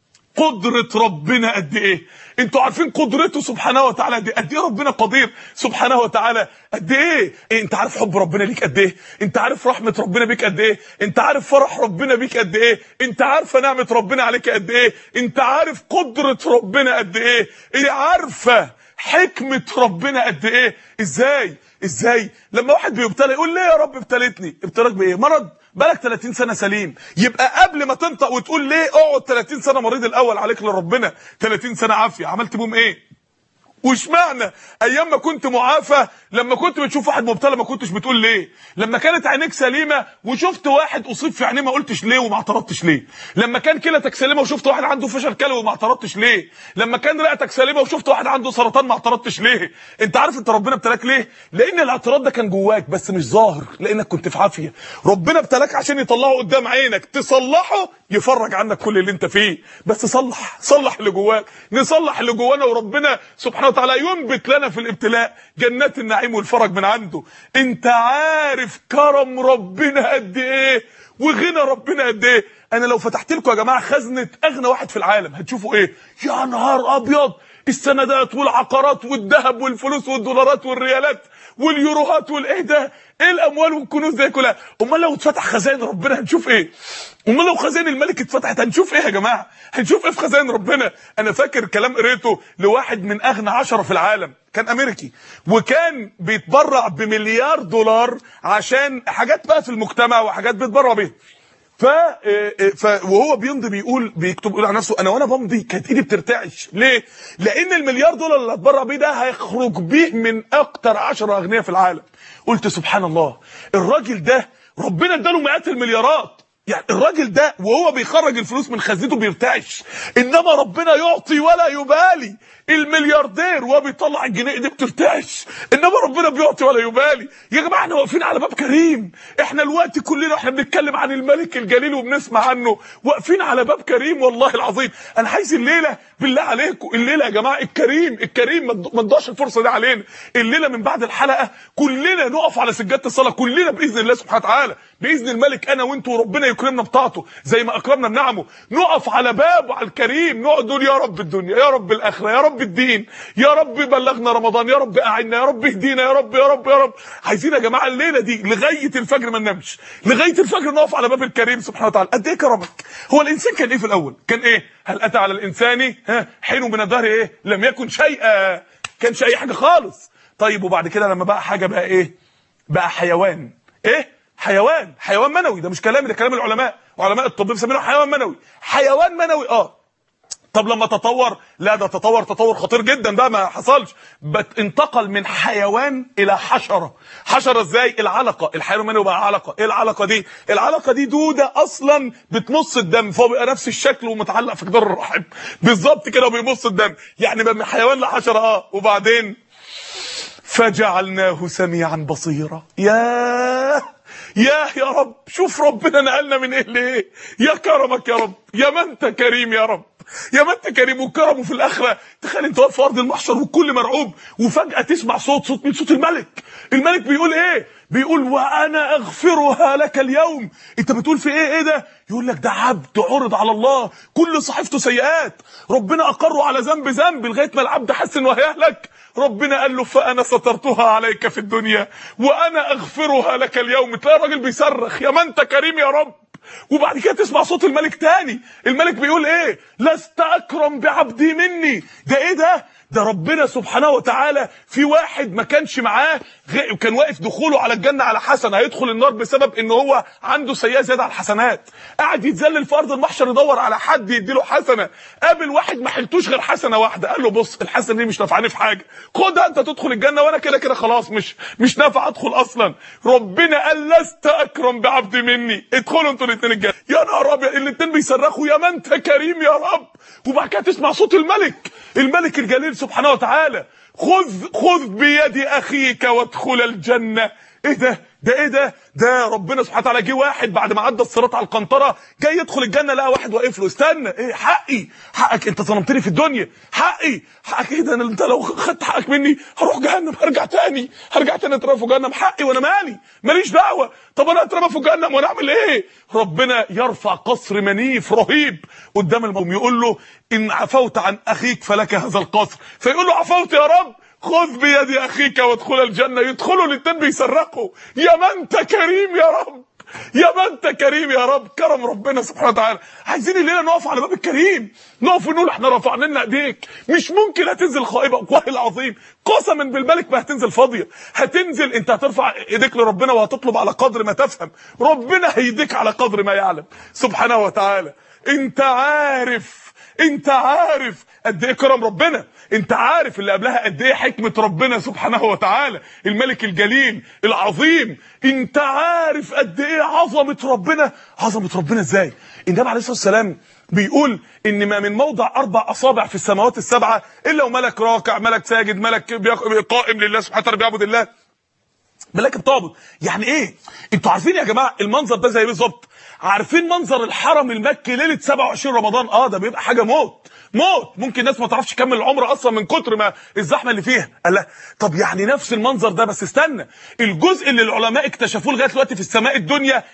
قدرة ربنا قد ايه انتوا عارفين قدرته سبحانه وتعالى قد ايه قد ايه ربنا قدير سبحانه وتعالى قد ايه إيه انت عارف حب ربنا ليك قد ايه انت عارف رحمة ربنا بيك قد ايه انت عارف فرح ربنا بيك قد ايه انت عارفه نعمة ربنا عليك قد ايه انت عارف قدرة ربنا قد ايه انت عارفه حكمة ربنا قد ايه ازاي ازاي لما واحد بيبتلى يقول ليه يا رب ابتليتني ابتلاك بايه مرض بالك 30 سنه سليم يبقى قبل ما تنطق وتقول ليه اقعد 30 سنه مريض الاول عليك لربنا 30 سنه عافيه عملت بهم ايه وش معنى ايام ما كنت معافى لما كنت بتشوف واحد مبتلى ما كنتش بتقول ليه لما كانت عينيك سليمه وشفت واحد اصيب في عينيه ما قلتش ليه وما اعترضتش ليه لما كان كلتك سليمه وشفت واحد عنده فشل كلوي وما اعترضتش ليه لما كان رئتك سليمه وشفت واحد عنده سرطان ما اعترضتش ليه انت عارف انت ربنا ابتلاك ليه لان الاعتراض ده كان جواك بس مش ظاهر لانك كنت في عافيه ربنا ابتلاك عشان يطلعه قدام عينك تصلحه يفرج عنك كل اللي انت فيه بس صلح صلح اللي جواك نصلح اللي جوانا وربنا سبحانه وتعالى ينبت لنا في الابتلاء جنات النعيم والفرج من عنده انت عارف كرم ربنا قد ايه وغنى ربنا قد ايه انا لو فتحت لكم يا جماعه خزنه اغنى واحد في العالم هتشوفوا ايه يا نهار ابيض السندات والعقارات والذهب والفلوس والدولارات والريالات واليوروهات والايه ده ايه الاموال والكنوز دي كلها امال لو اتفتح خزائن ربنا هنشوف ايه امال لو خزائن الملك اتفتحت هنشوف ايه يا جماعه هنشوف ايه في خزائن ربنا انا فاكر كلام قريته لواحد من اغنى عشرة في العالم كان امريكي وكان بيتبرع بمليار دولار عشان حاجات بقى في المجتمع وحاجات بيتبرع بيها ف... ف وهو بيمضي بيقول بيكتب يقول على نفسه انا وانا بمضي كانت ايدي بترتعش ليه لان المليار دولار اللي هتبرع بيه ده هيخرج بيه من اكتر 10 اغنياء في العالم قلت سبحان الله الراجل ده ربنا اداله مئات المليارات يعني الراجل ده وهو بيخرج الفلوس من خزنته بيرتعش انما ربنا يعطي ولا يبالي الملياردير وهو بيطلع الجنيه دي بترتعش انما ربنا بيعطي ولا يبالي يا جماعه احنا واقفين على باب كريم احنا الوقت كلنا احنا بنتكلم عن الملك الجليل وبنسمع عنه واقفين على باب كريم والله العظيم انا عايز الليله بالله عليكم الليله يا جماعه الكريم الكريم ما تضيعش الفرصه دي علينا الليله من بعد الحلقه كلنا نقف على سجاده الصلاه كلنا باذن الله سبحانه وتعالى باذن الملك انا وانتوا وربنا يكرمنا بطاعته زي ما اكرمنا بنعمه نقف على بابه على الكريم نقعد نقول يا رب الدنيا يا رب الاخره يا رب الدين يا رب بلغنا رمضان يا رب اعنا يا رب اهدينا يا رب يا رب يا رب عايزين يا جماعه الليله دي لغايه الفجر ما ننامش لغايه الفجر نقف على باب الكريم سبحانه وتعالى قد ايه كرمك هو الانسان كان ايه في الاول كان ايه هل اتى على الانسان ها حين من الدهر ايه لم يكن شيئا كانش اي حاجه خالص طيب وبعد كده لما بقى حاجه بقى ايه بقى حيوان ايه حيوان حيوان منوي ده مش كلامي ده كلام العلماء علماء الطب بيسمينه حيوان منوي حيوان منوي اه طب لما تطور لا ده تطور تطور خطير جدا بقى ما حصلش بت انتقل من حيوان الى حشره حشره ازاي العلقه الحيوان المنوي بقى علقه ايه العلقه دي العلقه دي دوده اصلا بتمص الدم فهو بيبقى نفس الشكل ومتعلق في جدار الرحم بالظبط كده بيمص الدم يعني بقى من حيوان لحشره اه وبعدين فجعلناه سميعا بصيرا ياه ياه يا رب شوف ربنا نقلنا من ايه لايه يا كرمك يا رب يا ما انت كريم يا رب يا ما انت كريم وكرمه في الاخره تخيل انت واقف في ارض المحشر والكل مرعوب وفجاه تسمع صوت صوت من صوت الملك الملك بيقول ايه بيقول وانا اغفرها لك اليوم انت بتقول في ايه ايه ده يقول لك ده عبد عرض على الله كل صحيفته سيئات ربنا اقره على ذنب ذنب لغايه ما العبد حس انه هيهلك ربنا قال له فانا سترتها عليك في الدنيا وانا اغفرها لك اليوم تلاقي الراجل بيصرخ يا ما انت كريم يا رب وبعد كده تسمع صوت الملك تاني الملك بيقول ايه لست اكرم بعبدي مني ده ايه ده ده ربنا سبحانه وتعالى في واحد ما كانش معاه غ- كان واقف دخوله على الجنه على حسنه هيدخل النار بسبب ان هو عنده سيئه زياده على الحسنات قاعد يتذلل في ارض المحشر يدور على حد يديله حسنه قابل واحد ما حلتوش غير حسنه واحده قال له بص الحسنه دي مش نافعاني في حاجه خدها انت تدخل الجنه وانا كده كده خلاص مش مش نافع ادخل اصلا ربنا قال لست اكرم بعبد مني ادخلوا انتوا الاثنين الجنه يا نهار ابيض الاثنين بيصرخوا يا ما انت كريم يا رب وبعد كده تسمع صوت الملك الملك الجليل سبحانه وتعالى خذ خذ بيد اخيك وادخل الجنه ايه ده ده ايه ده ده ربنا سبحانه وتعالى جه واحد بعد ما عدى الصراط على القنطره جاي يدخل الجنه لقى واحد واقف له استنى ايه حقي حقك انت ظلمتني في الدنيا حقي حقك ايه ده أنا- انت لو خدت حقك مني هروح جهنم هرجع تاني هرجع تاني اترمى في جهنم حقي وانا مالي ماليش دعوه طب انا اترمى في جهنم وانا اعمل ايه ربنا يرفع قصر منيف رهيب قدام المقوم يقول له ان عفوت عن اخيك فلك هذا القصر فيقول له عفوت يا رب خذ بيد اخيك وادخل الجنه يدخلوا الاثنين بيصرخوا يا من انت كريم يا رب يا ما انت كريم يا رب كرم ربنا سبحانه وتعالى عايزين الليله نقف على باب الكريم نقف ونقول احنا رفعنا لنا ايديك مش ممكن هتنزل خائبه والله العظيم قسما بالملك ما هتنزل فاضيه هتنزل انت هترفع ايديك لربنا وهتطلب على قدر ما تفهم ربنا هيديك على قدر ما يعلم سبحانه وتعالى انت عارف انت عارف قد ايه كرم ربنا انت عارف اللي قبلها قد ايه حكمه ربنا سبحانه وتعالى الملك الجليل العظيم انت عارف قد ايه عظمه ربنا عظمه ربنا ازاي النبي عليه الصلاه والسلام بيقول ان ما من موضع اربع اصابع في السماوات السبعه الا وملك راكع ملك ساجد ملك بيق- قائم لله سبحانه وتعالى بيعبد الله ملاك بتعبد يعني ايه انتوا عارفين يا جماعه المنظر ده زي بالظبط عارفين منظر الحرم المكي ليله 27 رمضان اه ده بيبقى حاجه موت موت ممكن ناس ما تعرفش تكمل العمر اصلا من كتر ما الزحمه اللي فيها قال لا طب يعني نفس المنظر ده بس استنى الجزء اللي العلماء اكتشفوه لغايه دلوقتي في السماء الدنيا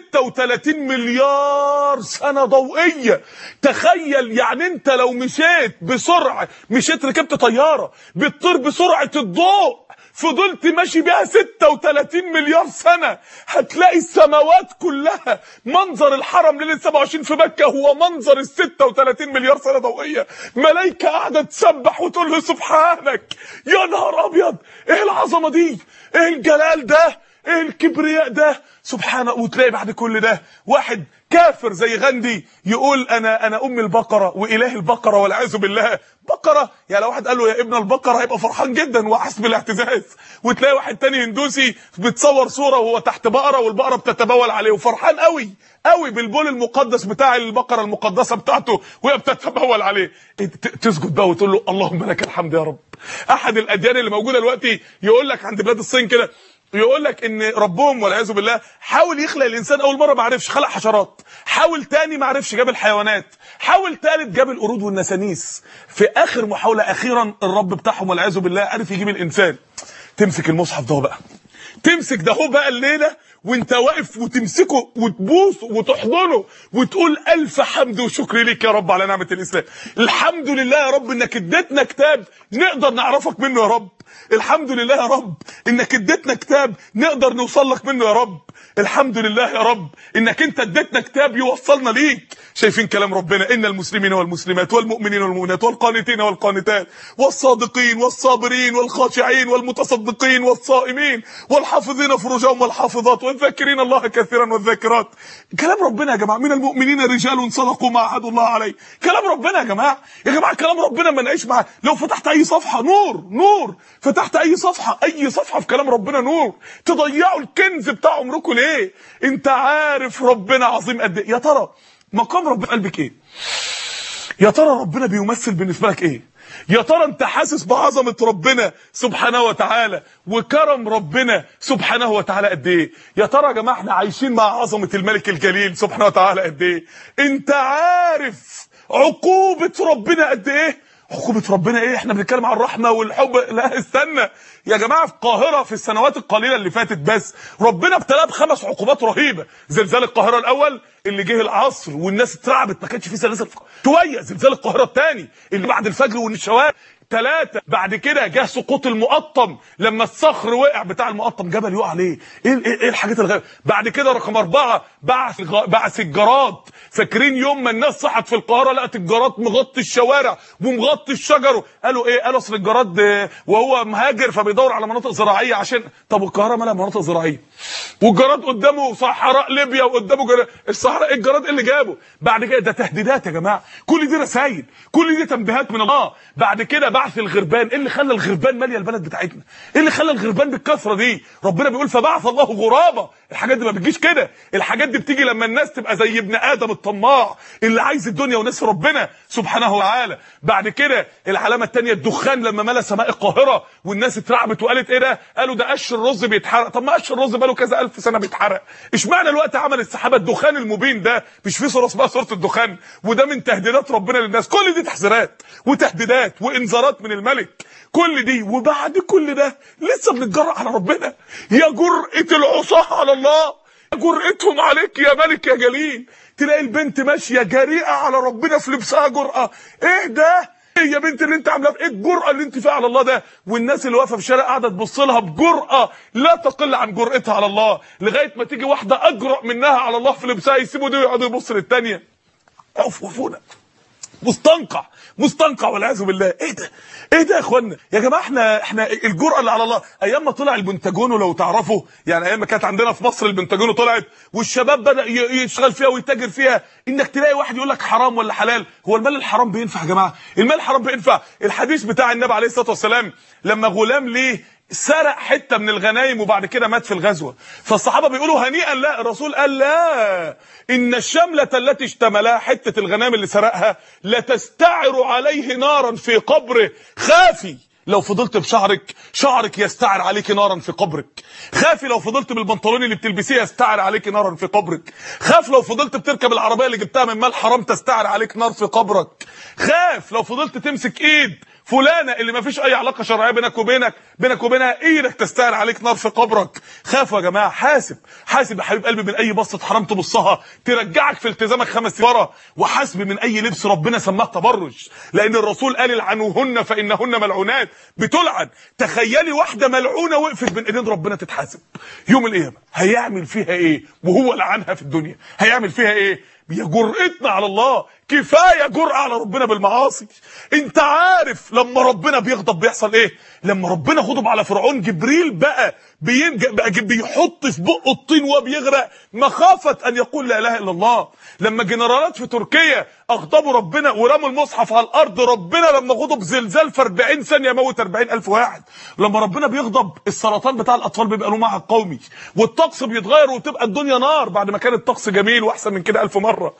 36 مليار سنه ضوئيه تخيل يعني انت لو مشيت بسرعه مشيت ركبت طياره بتطير بسرعه الضوء فضلت ماشي بيها 36 مليار سنة هتلاقي السماوات كلها منظر الحرم ليلة 27 في مكة هو منظر ال 36 مليار سنة ضوئية ملايكة قاعدة تسبح وتقول له سبحانك يا نهار أبيض إيه العظمة دي إيه الجلال ده إيه الكبرياء ده سبحانه وتلاقي بعد كل ده واحد كافر زي غاندي يقول انا انا ام البقره واله البقره والعياذ بالله بقره يعني لو واحد قال له يا ابن البقره هيبقى فرحان جدا وحاسس بالاعتزاز وتلاقي واحد تاني هندوسي بتصور صوره وهو تحت بقره والبقره بتتبول عليه وفرحان قوي قوي بالبول المقدس بتاع البقره المقدسه بتاعته وهي بتتبول عليه ت- تسجد بقى وتقول له اللهم لك الحمد يا رب احد الاديان اللي موجوده دلوقتي يقول لك عند بلاد الصين كده يقول لك ان ربهم والعياذ بالله حاول يخلق الانسان اول مره ما عرفش خلق حشرات حاول تاني ما عرفش جاب الحيوانات حاول تالت جاب القرود والنسانيس في اخر محاوله اخيرا الرب بتاعهم والعياذ بالله عرف يجيب الانسان تمسك المصحف ده بقى تمسك ده هو بقى الليله وانت واقف وتمسكه وتبوسه وتحضنه وتقول الف حمد وشكر ليك يا رب على نعمه الاسلام الحمد لله يا رب انك اديتنا كتاب نقدر نعرفك منه يا رب الحمد لله يا رب انك اديتنا كتاب نقدر نوصل لك منه يا رب الحمد لله يا رب انك انت اديتنا كتاب يوصلنا ليك شايفين كلام ربنا ان المسلمين والمسلمات والمؤمنين والمؤمنات والقانتين والقانتات والصادقين والصابرين والخاشعين والمتصدقين والصائمين والحافظين فروجهم والحافظات والذاكرين الله كثيرا والذاكرات كلام ربنا يا جماعه من المؤمنين رجال صدقوا ما عهدوا الله عليه كلام ربنا يا جماعه يا جماعه كلام ربنا ما نعيش معاه لو فتحت اي صفحه نور نور فتحت اي صفحه اي صفحه في كلام ربنا نور تضيعوا الكنز بتاع عمركم ليه انت عارف ربنا عظيم قد ايه يا ترى مقام ربنا في قلبك ايه يا ترى ربنا بيمثل بالنسبه لك ايه يا ترى انت حاسس بعظمه ربنا سبحانه وتعالى وكرم ربنا سبحانه وتعالى قد ايه يا ترى يا جماعه احنا عايشين مع عظمه الملك الجليل سبحانه وتعالى قد ايه انت عارف عقوبه ربنا قد ايه عقوبة ربنا ايه احنا بنتكلم عن الرحمة والحب لا استنى يا جماعة في القاهرة في السنوات القليلة اللي فاتت بس ربنا ابتلاه بخمس عقوبات رهيبة زلزال القاهرة الاول اللي جه العصر والناس اترعبت ما كانش في زلازل شوية زلزال القاهرة الثاني اللي بعد الفجر والشوارع ثلاثة بعد كده جه سقوط المقطم لما الصخر وقع بتاع المقطم جبل يقع عليه ايه ايه, إيه الحاجات الغريبه بعد كده رقم أربعة بعث بعث الجراد فاكرين يوم ما الناس صحت في القاهره لقت الجراد مغطي الشوارع ومغطي الشجر قالوا ايه قالوا اصل الجراد وهو مهاجر فبيدور على مناطق زراعيه عشان طب القاهره مالها مناطق زراعيه والجراد قدامه صحراء ليبيا وقدامه جر... الصحراء الجراد اللي جابه بعد كده ده تهديدات يا جماعه كل دي رسائل كل دي تنبيهات من الله بعد كده بعث الغربان ايه اللي خلى الغربان ماليه البلد بتاعتنا ايه اللي خلى الغربان بالكثره دي ربنا بيقول فبعث الله غرابا الحاجات دي ما بتجيش كده الحاجات دي بتيجي لما الناس تبقى زي ابن ادم الطماع اللي عايز الدنيا وناس ربنا سبحانه وتعالى بعد كده العلامه الثانيه الدخان لما ملا سماء القاهره والناس اترعبت وقالت ايه ده قالوا ده قش الرز بيتحرق طب ما قش الرز بقاله كذا الف سنه بيتحرق اشمعنى الوقت عمل السحابه الدخان المبين ده مش في صوره اسمها صوره الدخان وده من تهديدات ربنا للناس كل دي تحذيرات وتهديدات وانذارات من الملك كل دي وبعد كل ده لسه بنتجرأ على ربنا يا جرأة العصاة على الله يا جرأتهم عليك يا ملك يا جليل تلاقي البنت ماشيه جريئه على ربنا في لبسها جرأه ايه ده ايه يا بنت اللي انت عاملاه ايه الجرأه اللي انت فيها على الله ده والناس اللي واقفه في الشارع قاعده تبص لها بجرأه لا تقل عن جرأتها على الله لغايه ما تيجي واحده اجرأ منها على الله في لبسها يسيبوا دي ويقعدوا يبصوا للثانيه اوفونا مستنقع مستنقع والعياذ بالله ايه ده ايه ده يا اخوانا يا جماعه احنا احنا الجرأه اللي على الله ايام ما طلع البنتاجونو لو تعرفوا يعني ايام ما كانت عندنا في مصر البنتاجونو طلعت والشباب بدا يشتغل فيها ويتاجر فيها انك تلاقي واحد يقول لك حرام ولا حلال هو المال الحرام بينفع يا جماعه المال الحرام بينفع الحديث بتاع النبي عليه الصلاه والسلام لما غلام ليه سرق حته من الغنايم وبعد كده مات في الغزوه فالصحابه بيقولوا هنيئا لا الرسول قال لا ان الشمله التي اشتملها حته الغنائم اللي سرقها لتستعر عليه نارا في قبره خافي لو فضلت بشعرك شعرك يستعر عليك نارا في قبرك خافي لو فضلت بالبنطلون اللي بتلبسيه يستعر عليك نارا في قبرك خاف لو فضلت بتركب العربيه اللي جبتها من مال حرام تستعر عليك نار في قبرك خاف لو فضلت تمسك ايد فلانه اللي ما فيش اي علاقه شرعيه بينك وبينك بينك وبينها ايدك تستاهل عليك نار في قبرك خافوا يا جماعه حاسب حاسب يا حبيب قلبي من اي بصه حرام تبصها ترجعك في التزامك خمس سنين ورا وحاسب من اي لبس ربنا سماه تبرج لان الرسول قال العنوهن فانهن ملعونات بتلعن تخيلي واحده ملعونه وقفت بين ايدين ربنا تتحاسب يوم القيامه هيعمل فيها ايه وهو لعنها في الدنيا هيعمل فيها ايه يا جرأتنا على الله كفايه جرأة على ربنا بالمعاصي انت عارف لما ربنا بيغضب بيحصل ايه لما ربنا غضب على فرعون جبريل بقى بينج... بقى بيحط في بقه الطين وهو بيغرق مخافه ان يقول لا اله الا الله لما جنرالات في تركيا اغضبوا ربنا ورموا المصحف على الارض ربنا لما غضب زلزال في 40 ثانيه موت 40000 واحد لما ربنا بيغضب السرطان بتاع الاطفال بيبقى له معهد قومي والطقس بيتغير وتبقى الدنيا نار بعد ما كان الطقس جميل واحسن من كده ألف مره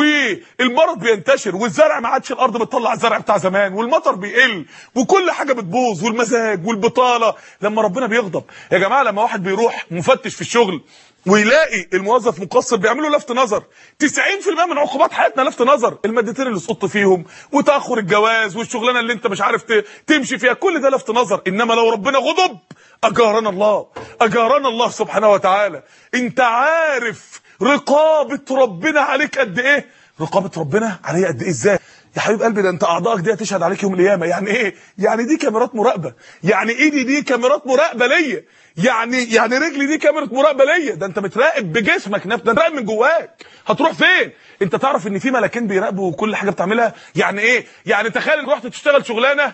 والمرض بينتشر والزرع ما عادش الارض بتطلع الزرع بتاع زمان والمطر بيقل وكل حاجه بتبوظ والمزاج والبطاله لما ربنا بيغضب يا جماعه لما واحد بيروح مفتش في الشغل ويلاقي الموظف مقصر بيعملوا لفت نظر 90% من عقوبات حياتنا لفت نظر المادتين اللي سقطت فيهم وتاخر الجواز والشغلانه اللي انت مش عارف تمشي فيها كل ده لفت نظر انما لو ربنا غضب اجارنا الله اجارنا الله سبحانه وتعالى انت عارف رقابه ربنا عليك قد ايه رقابه ربنا عليا قد ايه ازاي يا حبيب قلبي ده انت اعضائك دي هتشهد عليك يوم القيامه يعني ايه يعني دي كاميرات مراقبه يعني ايدي دي كاميرات مراقبه ليا يعني يعني رجلي دي كاميرا مراقبه ليا ده انت متراقب بجسمك نفسك ده متراقب من جواك هتروح فين انت تعرف ان في ملاكين بيراقبوا كل حاجه بتعملها يعني ايه يعني تخيل ان رحت تشتغل شغلانه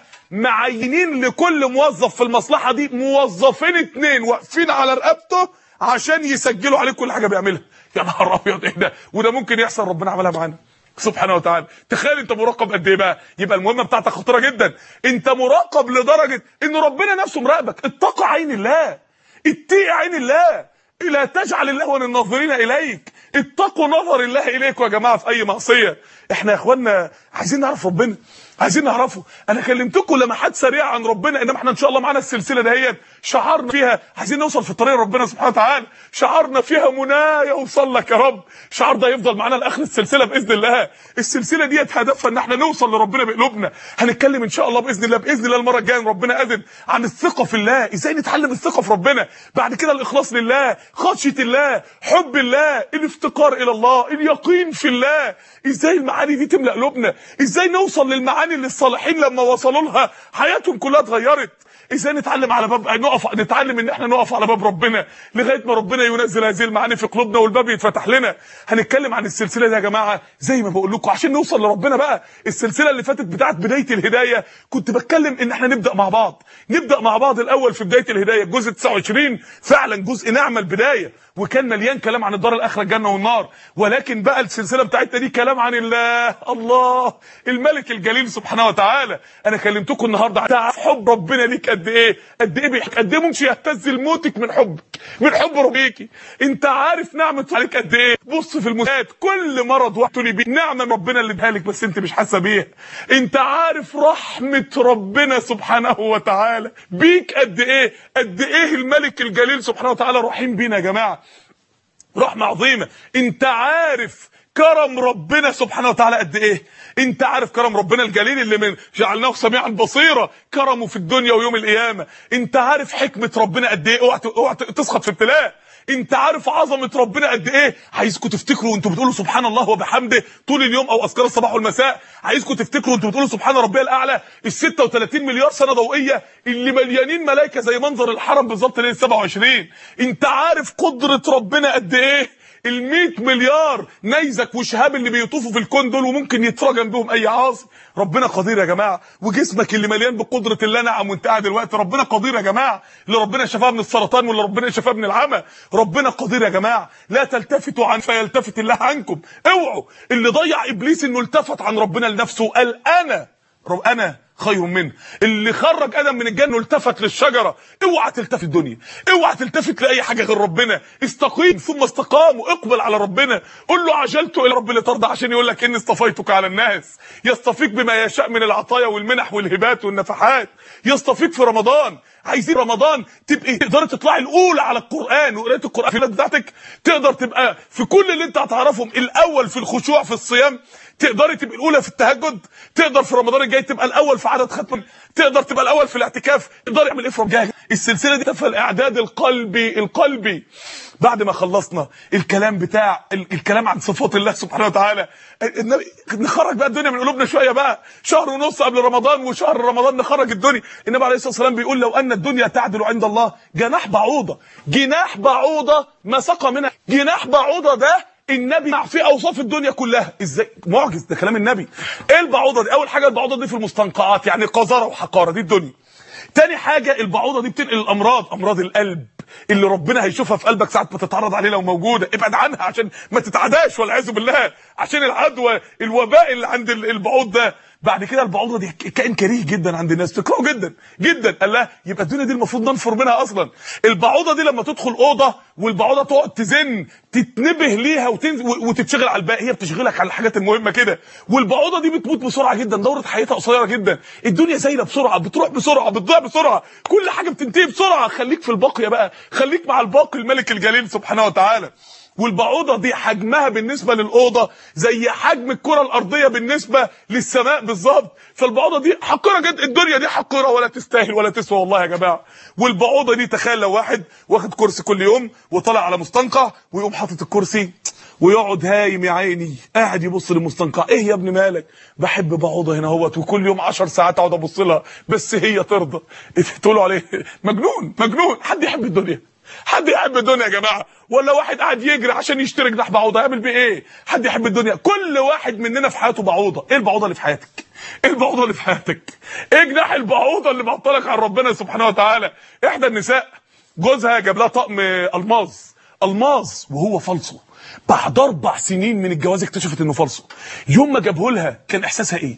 معينين لكل موظف في المصلحه دي موظفين اتنين واقفين على رقبته عشان يسجلوا عليه كل حاجه بيعملها يا نهار ابيض ايه ده وده ممكن يحصل ربنا عملها معانا سبحانه وتعالى تخيل انت مراقب قد ايه بقى يبقى المهمه بتاعتك خطيره جدا انت مراقب لدرجه ان ربنا نفسه مراقبك اتقى عين الله اتقي عين الله لا تجعل اللهو للناظرين اليك اتقوا نظر الله اليكم يا جماعه في اي معصيه احنا يا اخوانا عايزين نعرف ربنا عايزين نعرفه انا كلمتكم لمحات سريعه عن ربنا انما احنا ان شاء الله معانا السلسله دهيت شعارنا فيها عايزين نوصل في طريق ربنا سبحانه وتعالى شعارنا فيها منايا يوصل لك يا رب شعار ده يفضل معانا لاخر السلسله باذن الله السلسله ديت هدفها ان احنا نوصل لربنا بقلوبنا هنتكلم ان شاء الله باذن الله باذن الله المره الجايه ربنا اذن عن الثقه في الله ازاي نتعلم الثقه في ربنا بعد كده الاخلاص لله خشيه الله حب الله الافتقار الى الله اليقين في الله ازاي المعاني دي تملا قلوبنا ازاي نوصل للمعاني اللي الصالحين لما وصلوا لها حياتهم كلها اتغيرت ازاي نتعلم على باب نقف نتعلم ان احنا نقف على باب ربنا لغايه ما ربنا ينزل هذه المعاني في قلوبنا والباب يتفتح لنا هنتكلم عن السلسله دي يا جماعه زي ما بقول لكم عشان نوصل لربنا بقى السلسله اللي فاتت بتاعت بدايه الهدايه كنت بتكلم ان احنا نبدا مع بعض نبدا مع بعض الاول في بدايه الهدايه الجزء 29 فعلا جزء نعمه البدايه وكان مليان كلام عن الدار الاخره الجنه والنار ولكن بقى السلسله بتاعتنا دي كلام عن الله الله الملك الجليل سبحانه وتعالى انا كلمتكم النهارده عن حب ربنا ليك قد ايه قد ايه بيحك قد ايه ممكن يهتز لموتك من حبك من حب ربيكي انت عارف نعمه عليك قد ايه بص في المسات كل مرض وقتني بيه نعمه ربنا اللي اديها لك بس انت مش حاسه بيها انت عارف رحمه ربنا سبحانه وتعالى بيك قد ايه قد ايه الملك الجليل سبحانه وتعالى رحيم بينا يا جماعه رحمه عظيمه انت عارف كرم ربنا سبحانه وتعالى قد ايه انت عارف كرم ربنا الجليل اللي من جعلناه سميعا بصيرا كرمه في الدنيا ويوم القيامه انت عارف حكمه ربنا قد ايه اوعى اوعى تسقط في ابتلاء انت عارف عظمه ربنا قد ايه عايزكم تفتكروا وانتوا بتقولوا سبحان الله وبحمده طول اليوم او اذكار الصباح والمساء عايزكم تفتكروا وانتوا بتقولوا سبحان ربي الاعلى ال 36 مليار سنه ضوئيه اللي مليانين ملائكه زي منظر الحرم بالظبط ليله 27 انت عارف قدره ربنا قد ايه ال 100 مليار نيزك وشهاب اللي بيطوفوا في الكون دول وممكن يترجم بهم اي عاصي ربنا قدير يا جماعه وجسمك اللي مليان بقدره الله نعم وانت قاعد دلوقتي ربنا قدير يا جماعه اللي ربنا شفاه من السرطان واللي ربنا شفاه من العمى ربنا قدير يا جماعه لا تلتفتوا عن فيلتفت الله عنكم اوعوا اللي ضيع ابليس انه التفت عن ربنا لنفسه قال انا رب انا خير منه اللي خرج ادم من الجنه والتفت للشجره اوعى تلتفت الدنيا اوعى تلتفت لاي حاجه غير ربنا استقيم ثم استقاموا اقبل على ربنا قول له عجلت الى رب لترضى عشان يقول لك اني اصطفيتك على الناس يصطفيك بما يشاء من العطايا والمنح والهبات والنفحات يصطفيك في رمضان عايزين رمضان تبقي تقدري تطلعي الاولى على القران وقرايه القران في بتاعتك تقدر تبقى في كل اللي انت هتعرفهم الاول في الخشوع في الصيام تقدري تبقي الاولى في التهجد تقدر في رمضان الجاي تبقى الاول في عدد ختم تقدر تبقى الاول في الاعتكاف تقدر يعمل ايه في رمضان السلسله دي تفى الاعداد القلبي القلبي بعد ما خلصنا الكلام بتاع الكلام عن صفات الله سبحانه وتعالى نخرج بقى الدنيا من قلوبنا شويه بقى شهر ونص قبل رمضان وشهر رمضان نخرج الدنيا النبي عليه الصلاه والسلام بيقول لو ان الدنيا تعدل عند الله جناح بعوضه جناح بعوضه ما سقى منها جناح بعوضه ده النبي في اوصاف الدنيا كلها ازاي معجز ده كلام النبي ايه البعوضه دي اول حاجه البعوضه دي في المستنقعات يعني قذاره وحقاره دي الدنيا تاني حاجه البعوضه دي بتنقل الامراض امراض القلب اللي ربنا هيشوفها في قلبك ساعه ما تتعرض عليه لو موجوده ابعد عنها عشان ما تتعداش والعياذ بالله عشان العدوى الوباء اللي عند البعوض ده بعد كده البعوضه دي كائن كريه جدا عند الناس تكرهه جدا جدا قال لها يبقى الدنيا دي المفروض ننفر منها اصلا البعوضه دي لما تدخل اوضه والبعوضه تقعد تزن تتنبه ليها وتنزل وتتشغل على الباقي هي بتشغلك على الحاجات المهمه كده والبعوضه دي بتموت بسرعه جدا دوره حياتها قصيره جدا الدنيا زايله بسرعه بتروح بسرعه بتضيع بسرعه كل حاجه بتنتهي بسرعه خليك في الباقيه بقى خليك مع الباقي الملك الجليل سبحانه وتعالى والبعوضه دي حجمها بالنسبه للاوضه زي حجم الكره الارضيه بالنسبه للسماء بالظبط فالبعوضه دي حقيره جدا الدنيا دي حقيره ولا تستاهل ولا تسوى والله يا جماعه والبعوضه دي تخيل لو واحد واخد كرسي كل يوم وطلع على مستنقع ويقوم حاطط الكرسي ويقعد هايم يا عيني قاعد يبص للمستنقع ايه يا ابني مالك بحب بعوضه هنا اهوت وكل يوم 10 ساعات اقعد ابص لها بس هي ترضى تقولوا عليه مجنون مجنون حد يحب الدنيا حد يحب الدنيا يا جماعه ولا واحد قاعد يجري عشان يشتري جناح بعوضه يعمل بيه ايه حد يحب الدنيا كل واحد مننا في حياته بعوضه ايه البعوضه اللي في حياتك ايه البعوضه اللي في حياتك ايه جناح البعوضه اللي معطلك عن ربنا سبحانه وتعالى احدى النساء جوزها جاب لها طقم الماظ الماظ وهو فالصو بعد اربع سنين من الجواز اكتشفت انه فالصو يوم ما جابه لها كان احساسها ايه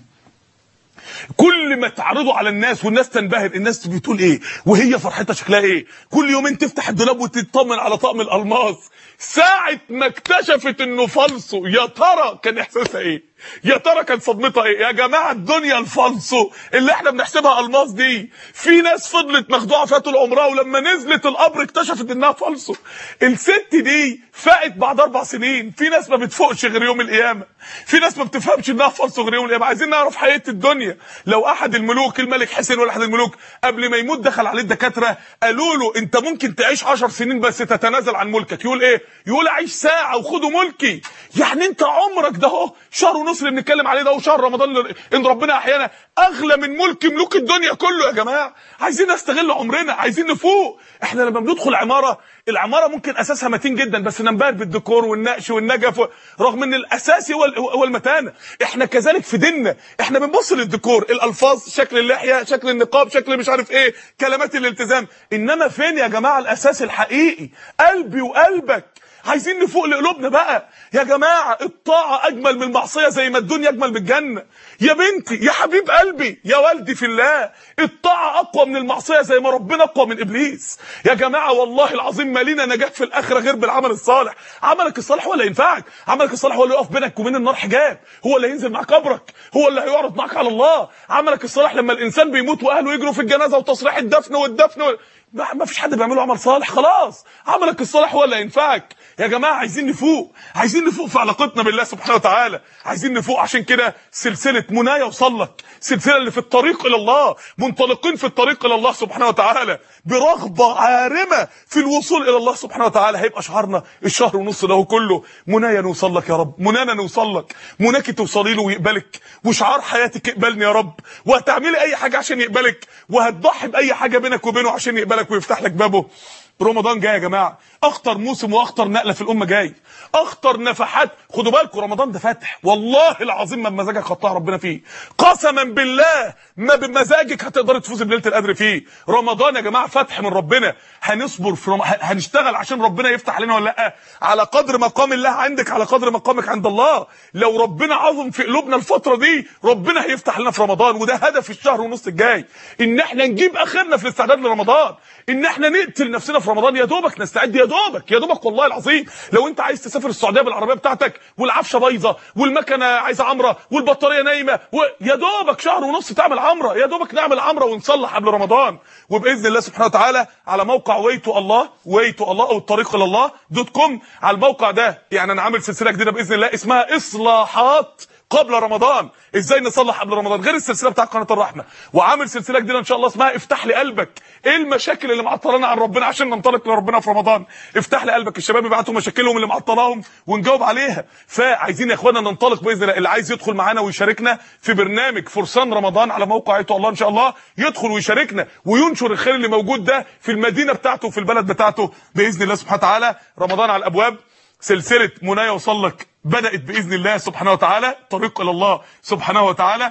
كل ما تعرضه على الناس والناس تنبهر الناس بتقول ايه وهي فرحتها شكلها ايه كل يومين تفتح الدولاب وتطمن على طقم الالماس ساعه ما اكتشفت انه فالصو يا ترى كان احساسها ايه يا ترى كان صدمتها ايه يا جماعه الدنيا الفالصو اللي احنا بنحسبها الماس دي في ناس فضلت مخدوعه فيها طول عمرها ولما نزلت القبر اكتشفت انها فالصو الست دي فاقت بعد اربع سنين في ناس ما بتفوقش غير يوم القيامه في ناس ما بتفهمش انها فالصو غير يوم القيامه عايزين نعرف حقيقه الدنيا لو احد الملوك الملك حسين ولا احد الملوك قبل ما يموت دخل عليه الدكاتره قالوا له انت ممكن تعيش 10 سنين بس تتنازل عن ملكك يقول ايه يقول اعيش ساعه وخدوا ملكي يعني انت عمرك ده اهو شهر ونص اللي بنتكلم عليه ده وشهر رمضان ان ربنا احيانا اغلى من ملك ملوك الدنيا كله يا جماعه عايزين نستغل عمرنا عايزين نفوق احنا لما بندخل عماره العماره ممكن اساسها متين جدا بس ننبهر بالديكور والنقش والنجف رغم ان الاساسي هو هو المتانه احنا كذلك في ديننا احنا بنبص للديكور الالفاظ شكل اللحيه شكل النقاب شكل مش عارف ايه كلمات الالتزام انما فين يا جماعه الاساس الحقيقي قلبي وقلبك عايزين نفوق لقلوبنا بقى يا جماعه الطاعه اجمل من المعصيه زي ما الدنيا اجمل من الجنه يا بنتي يا حبيب قلبي يا والدي في الله الطاعه اقوى من المعصيه زي ما ربنا اقوى من ابليس يا جماعه والله العظيم ما لينا نجاح في الاخره غير بالعمل الصالح عملك الصالح هو اللي ينفعك عملك الصالح هو اللي يقف بينك وبين النار حجاب هو اللي هينزل معاك قبرك هو اللي هيعرض معاك على الله عملك الصالح لما الانسان بيموت واهله يجروا في الجنازه وتصريح الدفن والدفن و... ما فيش حد بيعمله عمل صالح خلاص عملك الصالح هو اللي هينفعك يا جماعه عايزين نفوق عايزين نفوق في علاقتنا بالله سبحانه وتعالى عايزين نفوق عشان كده سلسله منايا وصلك سلسله اللي في الطريق الى الله منطلقين في الطريق الى الله سبحانه وتعالى برغبه عارمه في الوصول الى الله سبحانه وتعالى هيبقى شعارنا الشهر ونص ده كله منايا نوصل لك يا رب منانا نوصل لك مناكي توصلي له ويقبلك وشعار حياتك اقبلني يا رب وهتعملي اي حاجه عشان يقبلك وهتضحي باي حاجه بينك وبينه عشان يقبلك ويفتح لك بابه رمضان جاي يا جماعه اخطر موسم واخطر نقله في الامه جاي اخطر نفحات خدوا بالكم رمضان ده فتح والله العظيم ما بمزاجك خطاها ربنا فيه قسما بالله ما بمزاجك هتقدر تفوز بليله القدر فيه رمضان يا جماعه فتح من ربنا هنصبر في رم... هنشتغل عشان ربنا يفتح علينا ولا لا على قدر مقام الله عندك على قدر مقامك عند الله لو ربنا عظم في قلوبنا الفتره دي ربنا هيفتح لنا في رمضان وده هدف الشهر ونص الجاي ان احنا نجيب اخرنا في الاستعداد لرمضان ان احنا نقتل نفسنا في رمضان يا دوبك نستعد يا دوبك يا دوبك والله العظيم لو انت عايز تسافر السعوديه بالعربيه بتاعتك والعفشه بايظه والمكنه عايزه عمره والبطاريه نايمه ويا دوبك شهر ونص تعمل عمره يا دوبك نعمل عمره ونصلح قبل رمضان وباذن الله سبحانه وتعالى على موقع ويتو الله ويتو الله او الطريق الى الله دوت كوم على الموقع ده يعني انا عامل سلسله جديده باذن الله اسمها اصلاحات قبل رمضان ازاي نصلح قبل رمضان غير السلسله بتاعت قناه الرحمه وعامل سلسله جديده ان شاء الله اسمها افتح لي قلبك ايه المشاكل اللي معطلانا عن ربنا عشان ننطلق لربنا في رمضان افتح لي قلبك الشباب يبعتوا مشاكلهم اللي معطلاهم ونجاوب عليها فعايزين يا اخوانا ننطلق باذن الله اللي عايز يدخل معانا ويشاركنا في برنامج فرسان رمضان على موقع ايتو الله ان شاء الله يدخل ويشاركنا وينشر الخير اللي موجود ده في المدينه بتاعته وفي البلد بتاعته باذن الله سبحانه وتعالى رمضان على الابواب سلسله منايا وصلك بدات باذن الله سبحانه وتعالى طريق الى الله سبحانه وتعالى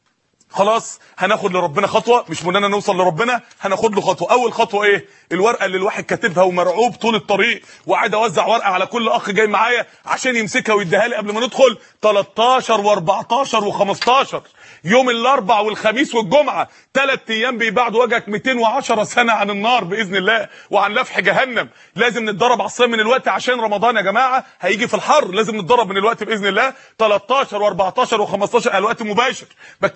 خلاص هناخد لربنا خطوه مش مننا نوصل لربنا هناخد له خطوه اول خطوه ايه الورقه اللي الواحد كاتبها ومرعوب طول الطريق وقاعد اوزع ورقه على كل اخ جاي معايا عشان يمسكها ويديها لي قبل ما ندخل 13 و14 و15 يوم الاربع والخميس والجمعه ثلاث ايام بيبعد وجهك 210 سنه عن النار باذن الله وعن لفح جهنم لازم نتدرب على الصيام من الوقت عشان رمضان يا جماعه هيجي في الحر لازم نتدرب من الوقت باذن الله 13 و14 و15 الوقت مباشر بتكلم معاكم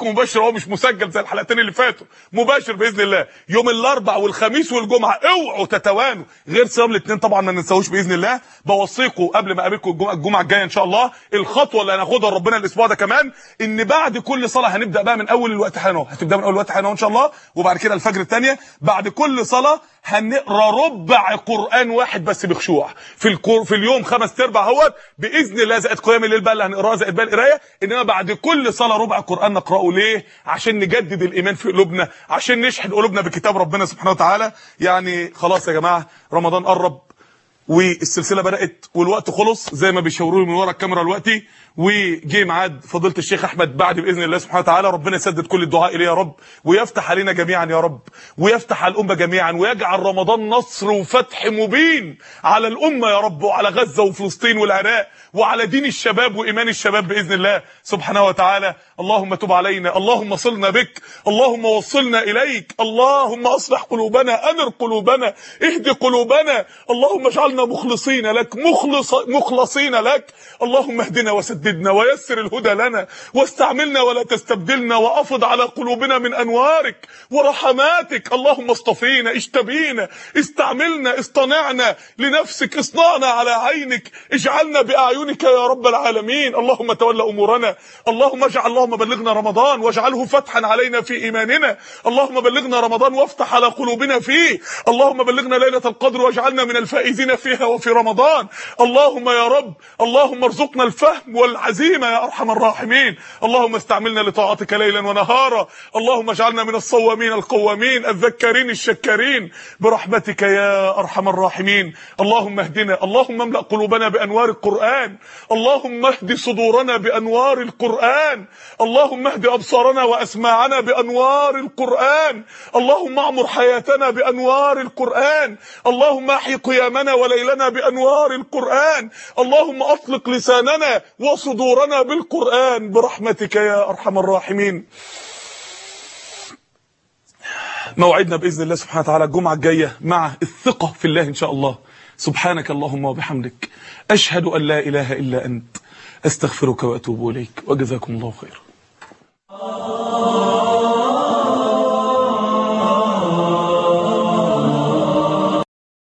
معاكم مباشر هو مش مسجل زي الحلقتين اللي فاتوا مباشر باذن الله يوم الاربع والخميس والجمعه اوعوا تتوانوا غير صيام الاثنين طبعا ما ننساهوش باذن الله بوصيكم قبل ما اقابلكم الجمعه الجمعه الجايه ان شاء الله الخطوه اللي هناخدها ربنا الاسبوع ده كمان ان بعد كل صلاه هنبدا بقى من اول الوقت حالا هتبدا من اول الوقت حالا ان شاء الله وبعد كده الفجر الثانيه بعد كل صلاه هنقرا ربع قران واحد بس بخشوع في الكور في اليوم خمس ارباع اهوت باذن الله زائد قيام الليل بقى اللي هنقراها زائد بقى القرايه انما بعد كل صلاه ربع قران نقراه ليه عشان نجدد الايمان في قلوبنا عشان نشحن قلوبنا بكتاب ربنا سبحانه وتعالى يعني خلاص يا جماعه رمضان قرب والسلسله بدات والوقت خلص زي ما بيشاوروا لي من ورا الكاميرا دلوقتي وجه ميعاد فضيله الشيخ احمد بعد باذن الله سبحانه وتعالى ربنا يسدد كل الدعاء اليه يا رب ويفتح علينا جميعا يا رب ويفتح على الامه جميعا ويجعل رمضان نصر وفتح مبين على الامه يا رب وعلى غزه وفلسطين والعراق وعلى دين الشباب وايمان الشباب باذن الله سبحانه وتعالى اللهم تب علينا اللهم صلنا بك اللهم وصلنا اليك اللهم اصلح قلوبنا انر قلوبنا اهد قلوبنا اللهم اجعلنا مخلصين لك مخلص مخلصين لك اللهم اهدنا وسددنا ويسر الهدى لنا واستعملنا ولا تستبدلنا وافض على قلوبنا من انوارك ورحماتك اللهم اصطفينا اشتبينا استعملنا اصطنعنا لنفسك اصنعنا على عينك اجعلنا باعينك يا رب العالمين اللهم تولى امورنا اللهم اجعل اللهم بلغنا رمضان واجعله فتحا علينا في ايماننا اللهم بلغنا رمضان وافتح على قلوبنا فيه اللهم بلغنا ليله القدر واجعلنا من الفائزين فيها وفي رمضان اللهم يا رب اللهم ارزقنا الفهم والعزيمه يا ارحم الراحمين اللهم استعملنا لطاعتك ليلا ونهارا اللهم اجعلنا من الصوامين القوامين الذكارين الشكارين برحمتك يا ارحم الراحمين اللهم اهدنا اللهم املا قلوبنا بانوار القران اللهم اهد صدورنا بانوار القران اللهم اهد ابصارنا واسماعنا بانوار القران اللهم اعمر حياتنا بانوار القران اللهم احي قيامنا وليلنا بانوار القران اللهم اطلق لساننا وصدورنا بالقران برحمتك يا ارحم الراحمين موعدنا باذن الله سبحانه وتعالى الجمعه الجايه مع الثقه في الله ان شاء الله سبحانك اللهم وبحمدك اشهد ان لا اله الا انت استغفرك واتوب اليك وجزاكم الله خيرا